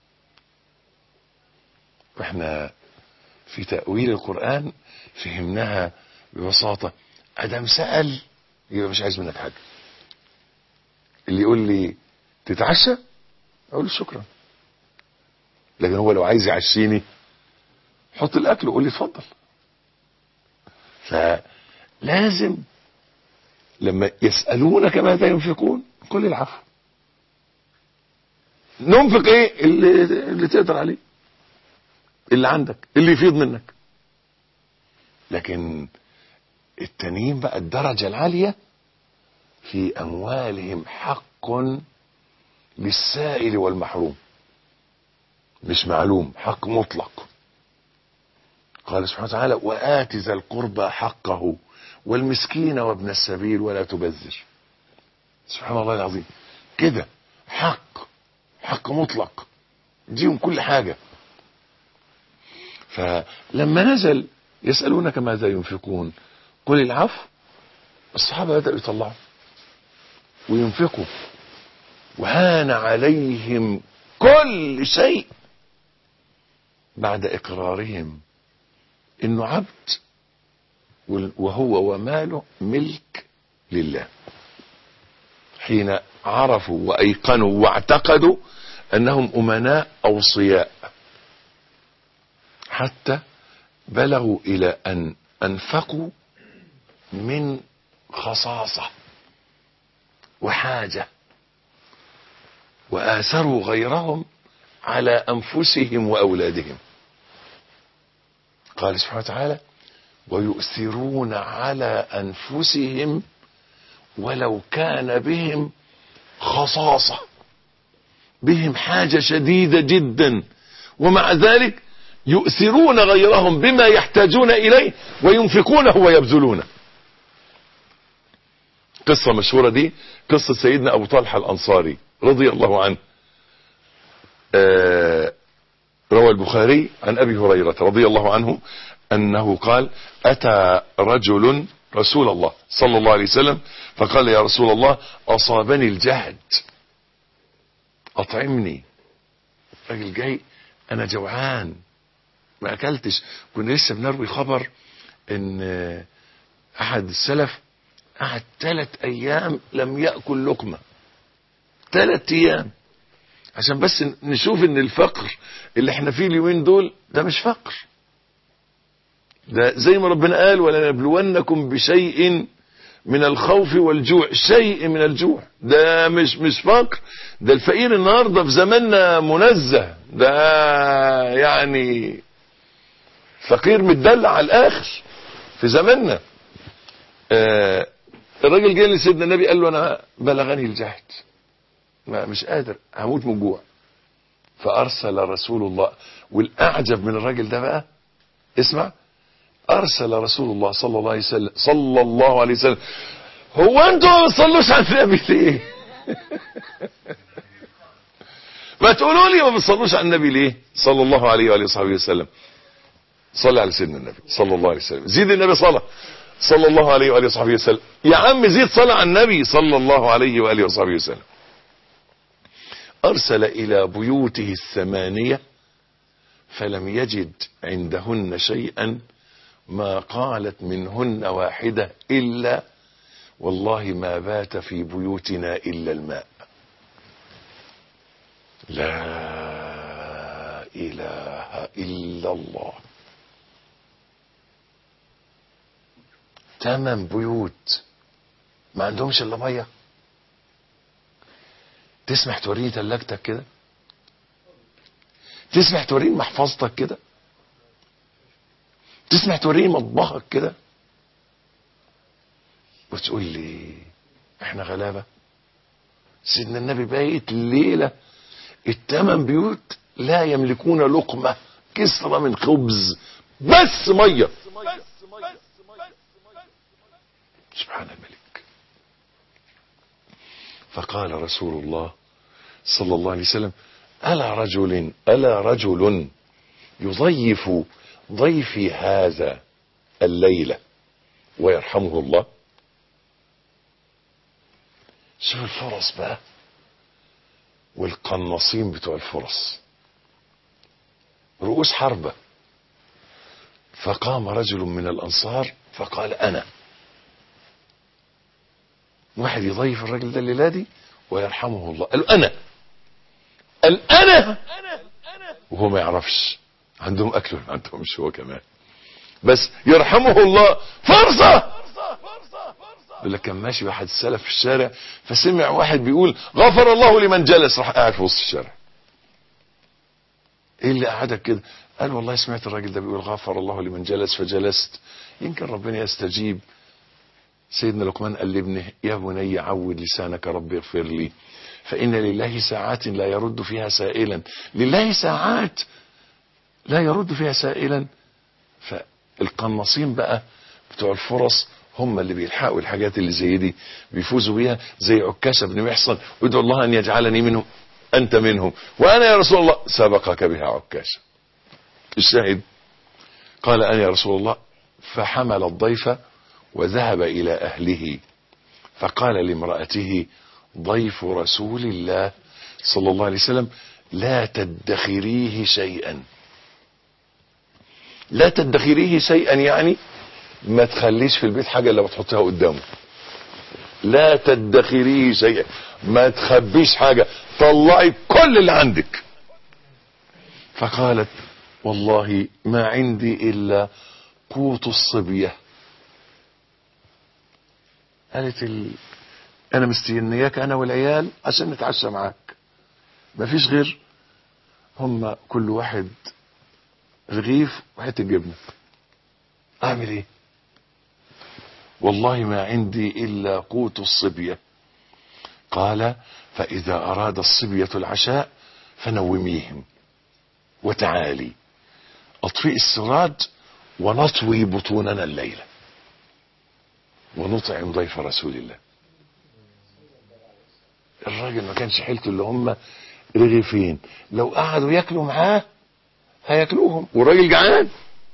واحنا في تأويل القرآن فهمناها ببساطة أدم سأل يبقى مش عايز منك حاجة اللي يقول لي تتعشى أقول له شكرا لكن هو لو عايز يعشيني حط الأكل وقول لي اتفضل فلازم لما يسألونك ماذا ينفقون قل العفو ننفق ايه اللي, اللي تقدر عليه اللي عندك اللي يفيض منك لكن التانيين بقى الدرجة العالية في أموالهم حق للسائل والمحروم مش معلوم حق مطلق قال سبحانه وتعالى وآت ذا القربى حقه والمسكين وابن السبيل ولا تبذر سبحان الله العظيم كده حق حق مطلق ديهم كل حاجه فلما نزل يسألونك ماذا ينفقون قل العفو الصحابة بدأوا يطلعوا وينفقوا وهان عليهم كل شيء بعد إقرارهم إنه عبد وهو وماله ملك لله حين عرفوا وأيقنوا واعتقدوا أنهم أمناء أوصياء حتى بلغوا الى ان انفقوا من خصاصه وحاجه واثروا غيرهم على انفسهم واولادهم قال سبحانه وتعالى ويؤثرون على انفسهم ولو كان بهم خصاصه بهم حاجه شديده جدا ومع ذلك يؤثرون غيرهم بما يحتاجون إليه وينفقونه ويبذلونه قصة مشهورة دي قصة سيدنا أبو طلحة الأنصاري رضي الله عنه آه روى البخاري عن أبي هريرة رضي الله عنه أنه قال أتى رجل رسول الله صلى الله عليه وسلم فقال يا رسول الله أصابني الجهد أطعمني راجل جاي أنا جوعان ما اكلتش كنا لسه بنروي خبر ان احد السلف قعد ثلاث ايام لم ياكل لقمه ثلاث ايام عشان بس نشوف ان الفقر اللي احنا فيه اليومين دول ده مش فقر ده زي ما ربنا قال ولنبلونكم بشيء من الخوف والجوع شيء من الجوع ده مش مش فقر ده الفقير النهارده في زماننا منزه ده يعني فقير متدلع على الاخر في زماننا آه الراجل جه لسيدنا النبي قال له انا بلغني الجهد ما مش قادر هموت من الجوع فارسل رسول الله والاعجب من الراجل ده بقى اسمع ارسل رسول الله صلى الله عليه وسلم صلى الله عليه وسلم هو انتوا ما بتصلوش على النبي ليه ما تقولوا لي ما بتصلوش على النبي ليه صلى الله عليه واله وصحبه وسلم صلى على سيدنا النبي صلى الله عليه وسلم زيد النبي صلاه صلى الله عليه واله وصحبه وسلم يا عم زيد صلاه على النبي صلى الله عليه واله وصحبه وسلم ارسل الى بيوته الثمانيه فلم يجد عندهن شيئا ما قالت منهن واحده الا والله ما بات في بيوتنا الا الماء لا اله الا الله تمن بيوت ما عندهمش الا ميه تسمح توريني تلاجتك كده تسمح توريني محفظتك كده تسمح توريني مطبخك كده وتقول لي احنا غلابه سيدنا النبي بايت الليله التمن بيوت لا يملكون لقمه كسره من خبز بس ميه سبحان الملك فقال رسول الله صلى الله عليه وسلم ألا رجل ألا رجل يضيف ضيفي هذا الليلة ويرحمه الله شوف الفرص بقى والقناصين بتوع الفرص رؤوس حربة فقام رجل من الأنصار فقال أنا واحد يضيف الراجل ده الليله دي ويرحمه الله قال له انا قال انا وهو ما يعرفش عندهم اكل ولا ما عندهمش هو كمان بس يرحمه الله فرصه يقول لك كان ماشي واحد السلف في الشارع فسمع واحد بيقول غفر الله لمن جلس راح قاعد في وسط الشارع ايه اللي قعدك كده قال والله سمعت الراجل ده بيقول غفر الله لمن جلس فجلست يمكن ربنا يستجيب سيدنا لقمان قال لابنه يا بني عود لسانك ربي اغفر لي فإن لله ساعات لا يرد فيها سائلا لله ساعات لا يرد فيها سائلا فالقناصين بقى بتوع الفرص هم اللي بيلحقوا الحاجات اللي زي دي بيفوزوا بيها زي عكاشة بن محصن ادعو الله أن يجعلني منهم أنت منهم وأنا يا رسول الله سبقك بها عكاشة الشاهد قال أنا يا رسول الله فحمل الضيف وذهب إلى أهله فقال لامرأته ضيف رسول الله صلى الله عليه وسلم لا تدخريه شيئا لا تدخريه شيئا يعني ما تخليش في البيت حاجة اللي بتحطها قدامه لا تدخريه شيئا ما تخبيش حاجة طلعي كل اللي عندك فقالت والله ما عندي إلا قوت الصبيه قالت ال... انا مستنياك انا والعيال عشان نتعشى معاك مفيش غير هم كل واحد رغيف وحته جبنه اعمل ايه والله ما عندي الا قوت الصبيه قال فاذا اراد الصبيه العشاء فنوميهم وتعالي اطفئ السراج ونطوي بطوننا الليله ونطعم ضيف رسول الله الراجل ما كانش حيلته اللي هم رغيفين لو قعدوا ياكلوا معاه هياكلوهم والراجل جعان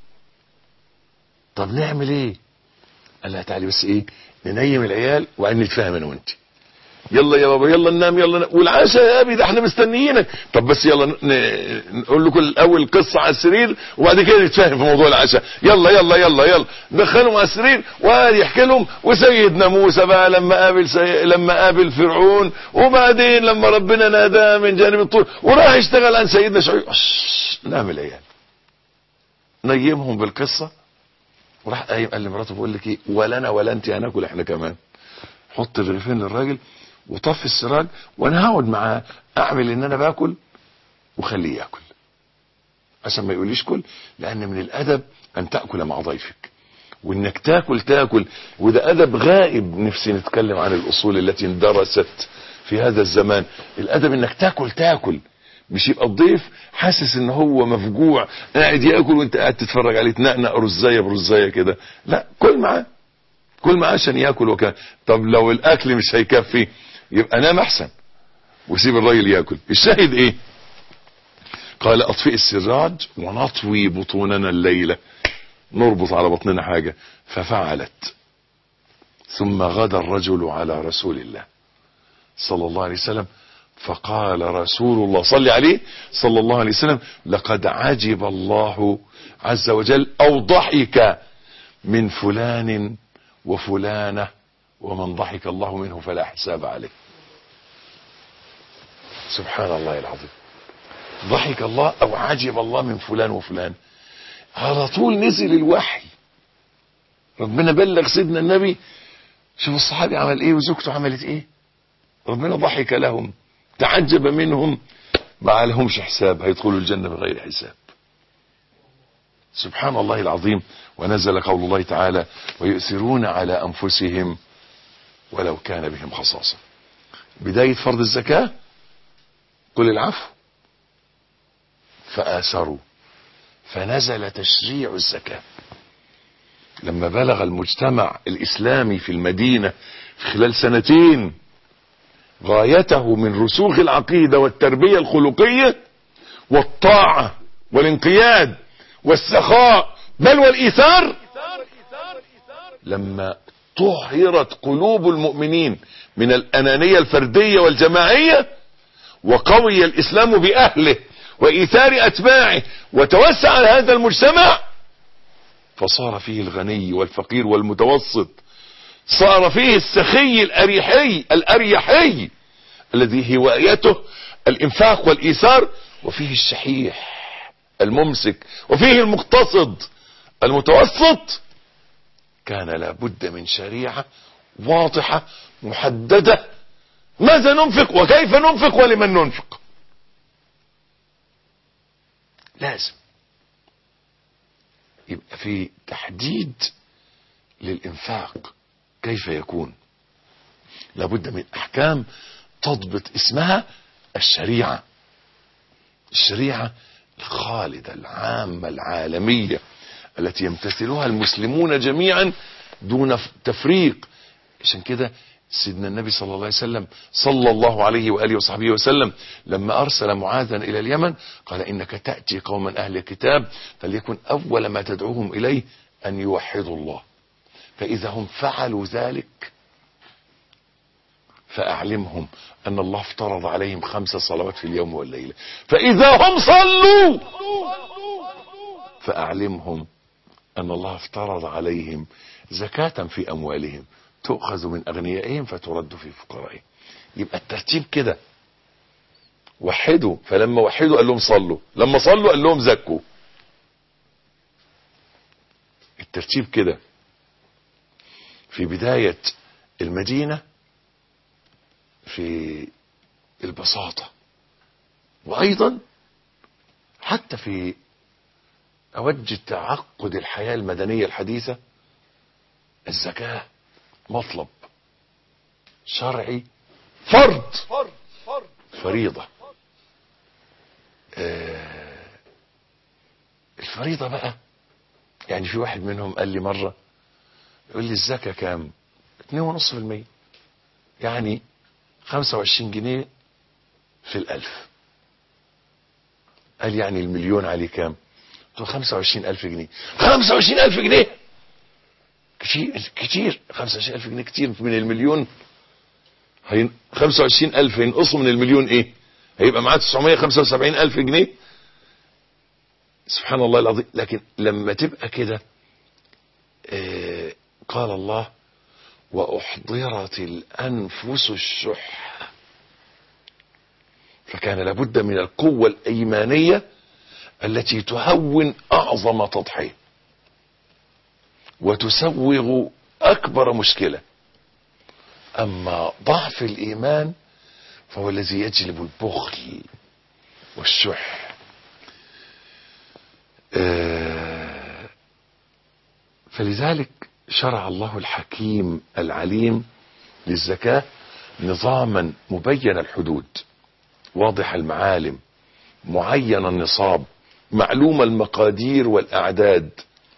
طب نعمل ايه قال لها تعالي بس ايه ننيم العيال وبعدين نتفاهم انا وانت يلا يا بابا يلا ننام يلا ننام. والعشاء يا ابي ده احنا مستنيينك طب بس يلا ن... نقول لكم الاول قصه على السرير وبعد كده نتفاهم في موضوع العشاء يلا يلا يلا يلا دخلهم على السرير وقعد يحكي لهم وسيدنا موسى بقى لما قابل سي... لما قابل فرعون وبعدين لما ربنا ناداه من جانب الطور وراح يشتغل عن سيدنا شعيب نام العيال نيمهم بالقصه وراح قايم قال لمراته بقول لك ايه ولا انا ولا انت هناكل احنا كمان حط الرغيفين للراجل وطفي السراج وانا هقعد معاه اعمل ان انا باكل وخليه ياكل عشان ما يقوليش كل لان من الادب ان تاكل مع ضيفك وانك تاكل تاكل وده ادب غائب نفسي نتكلم عن الاصول التي اندرست في هذا الزمان الادب انك تاكل تاكل مش يبقى الضيف حاسس ان هو مفجوع قاعد ياكل وانت قاعد تتفرج عليه تنقنق رزايه برزايه كده لا كل معاه كل معاه عشان ياكل وكان طب لو الاكل مش هيكفي يبقى نام احسن وسيب الراجل ياكل الشاهد ايه قال اطفئ السراج ونطوي بطوننا الليلة نربط على بطننا حاجة ففعلت ثم غدا الرجل على رسول الله صلى الله عليه وسلم فقال رسول الله صلى عليه صلى الله عليه وسلم لقد عجب الله عز وجل او ضحك من فلان وفلانة ومن ضحك الله منه فلا حساب عليه سبحان الله العظيم ضحك الله او عجب الله من فلان وفلان على طول نزل الوحي ربنا بلغ سيدنا النبي شوف الصحابي عمل ايه وزوجته عملت ايه ربنا ضحك لهم تعجب منهم ما لهمش حساب هيدخلوا الجنة بغير حساب سبحان الله العظيم ونزل قول الله تعالى ويؤثرون على أنفسهم ولو كان بهم خصاصة بداية فرض الزكاة قل العفو فآثروا فنزل تشريع الزكاة لما بلغ المجتمع الإسلامي في المدينة في خلال سنتين غايته من رسوخ العقيدة والتربية الخلقية والطاعة والانقياد والسخاء بل والإيثار لما طهرت قلوب المؤمنين من الأنانية الفردية والجماعية وقوي الإسلام بأهله وإيثار أتباعه وتوسع هذا المجتمع فصار فيه الغني والفقير والمتوسط صار فيه السخي الأريحي الأريحي الذي هوايته الإنفاق والإيثار وفيه الشحيح الممسك وفيه المقتصد المتوسط كان لابد من شريعة واضحة محددة ماذا ننفق وكيف ننفق ولمن ننفق لازم يبقى في تحديد للإنفاق كيف يكون لابد من أحكام تضبط اسمها الشريعة الشريعة الخالدة العامة العالمية التي يمتثلها المسلمون جميعا دون تفريق عشان كده سيدنا النبي صلى الله عليه وسلم صلى الله عليه وآله وصحبه وسلم لما أرسل معاذا إلى اليمن قال إنك تأتي قوما أهل الكتاب فليكن أول ما تدعوهم إليه أن يوحدوا الله فإذا هم فعلوا ذلك فأعلمهم أن الله افترض عليهم خمس صلوات في اليوم والليلة فإذا هم صلوا فأعلمهم أن الله افترض عليهم زكاة في أموالهم تؤخذ من أغنيائهم فترد في فقرائهم يبقى الترتيب كده وحدوا فلما وحدوا قال لهم صلوا لما صلوا قال لهم زكوا الترتيب كده في بداية المدينة في البساطة وأيضا حتى في أوج تعقد الحياة المدنية الحديثة الزكاة مطلب شرعي فرض فريضة آه الفريضة بقى يعني في واحد منهم قال لي مرة يقول لي الزكاة كام 2.5% يعني 25 جنيه في الألف قال يعني المليون عليه كام قلت له 25 ألف جنيه 25 ألف جنيه كتير كتير 25 ألف جنيه كتير من المليون هين 25 ألف ينقصوا من المليون ايه هيبقى معاه 975 ألف جنيه سبحان الله العظيم لكن لما تبقى كده آه قال الله وأحضرت الأنفس الشح فكان لابد من القوة الأيمانية التي تهون أعظم تضحية وتسوغ أكبر مشكلة أما ضعف الإيمان فهو الذي يجلب البخل والشح آه فلذلك شرع الله الحكيم العليم للزكاة نظاما مبين الحدود واضح المعالم معين النصاب معلوم المقادير والأعداد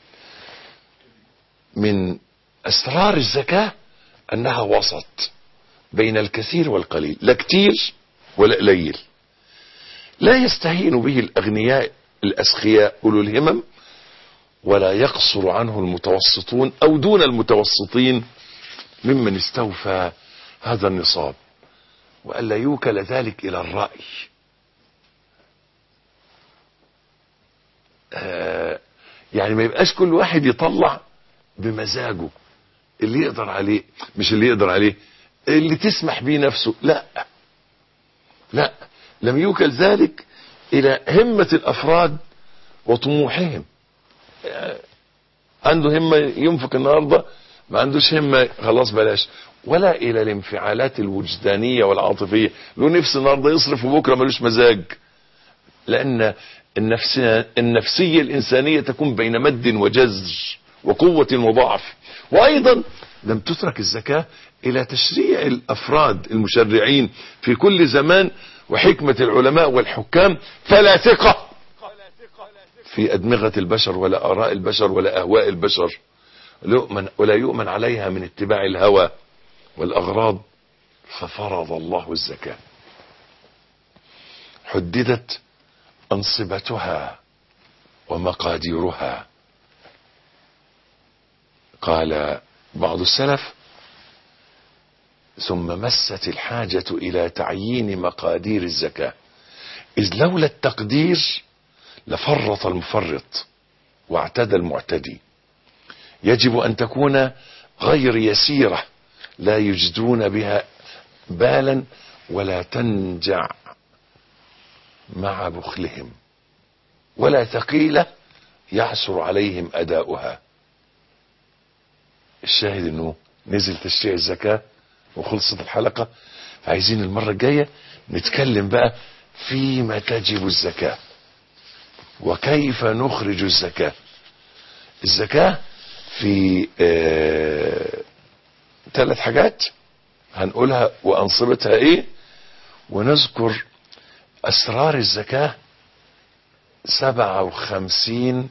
من أسرار الزكاة أنها وسط بين الكثير والقليل لا كتير ولا قليل لا يستهين به الأغنياء الأسخياء أولو الهمم ولا يقصر عنه المتوسطون أو دون المتوسطين ممن استوفى هذا النصاب وألا يوكل ذلك إلى الرأي آه يعني ما يبقاش كل واحد يطلع بمزاجه اللي يقدر عليه مش اللي يقدر عليه اللي تسمح به نفسه لا لا لم يوكل ذلك الى همة الافراد وطموحهم عنده همة ينفق النهاردة ما عندوش همة خلاص بلاش ولا الى الانفعالات الوجدانية والعاطفية له نفس النهاردة يصرف وبكرة ملوش مزاج لان النفسية, النفسية الانسانية تكون بين مد وجزر وقوة وضعف وايضا لم تترك الزكاة الى تشريع الافراد المشرعين في كل زمان وحكمة العلماء والحكام فلا ثقة في ادمغة البشر ولا اراء البشر ولا اهواء البشر ولا يؤمن عليها من اتباع الهوى والاغراض ففرض الله الزكاة حددت انصبتها ومقاديرها قال بعض السلف ثم مست الحاجة إلى تعيين مقادير الزكاة إذ لولا التقدير لفرط المفرط واعتدى المعتدي يجب أن تكون غير يسيرة لا يجدون بها بالا ولا تنجع مع بخلهم ولا ثقيلة يعسر عليهم أداؤها الشاهد انه نزل تشريع الزكاة وخلصت الحلقة فعايزين المرة الجاية نتكلم بقى فيما تجب الزكاة وكيف نخرج الزكاة الزكاة في ثلاث حاجات هنقولها وأنصبتها ايه ونذكر أسرار الزكاة سبعة وخمسين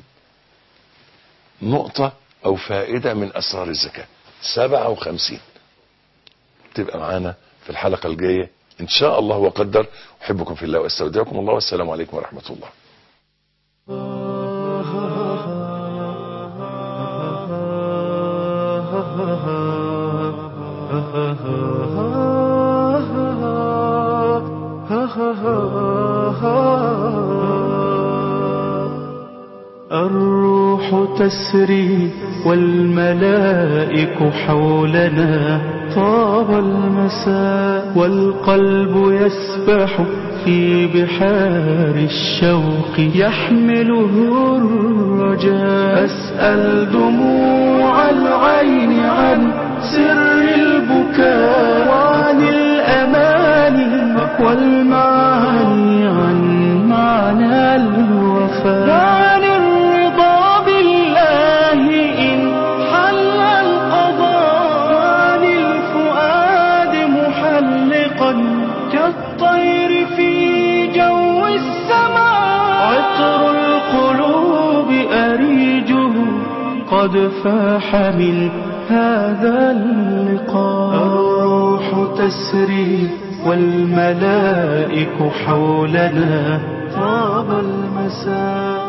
نقطة او فائدة من اسرار الزكاة سبعة وخمسين تبقى معانا في الحلقة الجاية ان شاء الله وقدر احبكم في الله واستودعكم الله والسلام عليكم ورحمة الله الروح تسري والملائك حولنا طاب المساء والقلب يسبح في بحار الشوق يحمله الرجاء أسأل دموع العين عن سر البكاء وعن الأماني والمعاني عن معنى الوفاء وعن الرضا بالله إن حل القضاء وعن الفؤاد محلقا كالطير في جو السماء عطر القلوب أريجه قد فاح من هذا اللقاء الروح تسري والملائك حولنا طاب المساء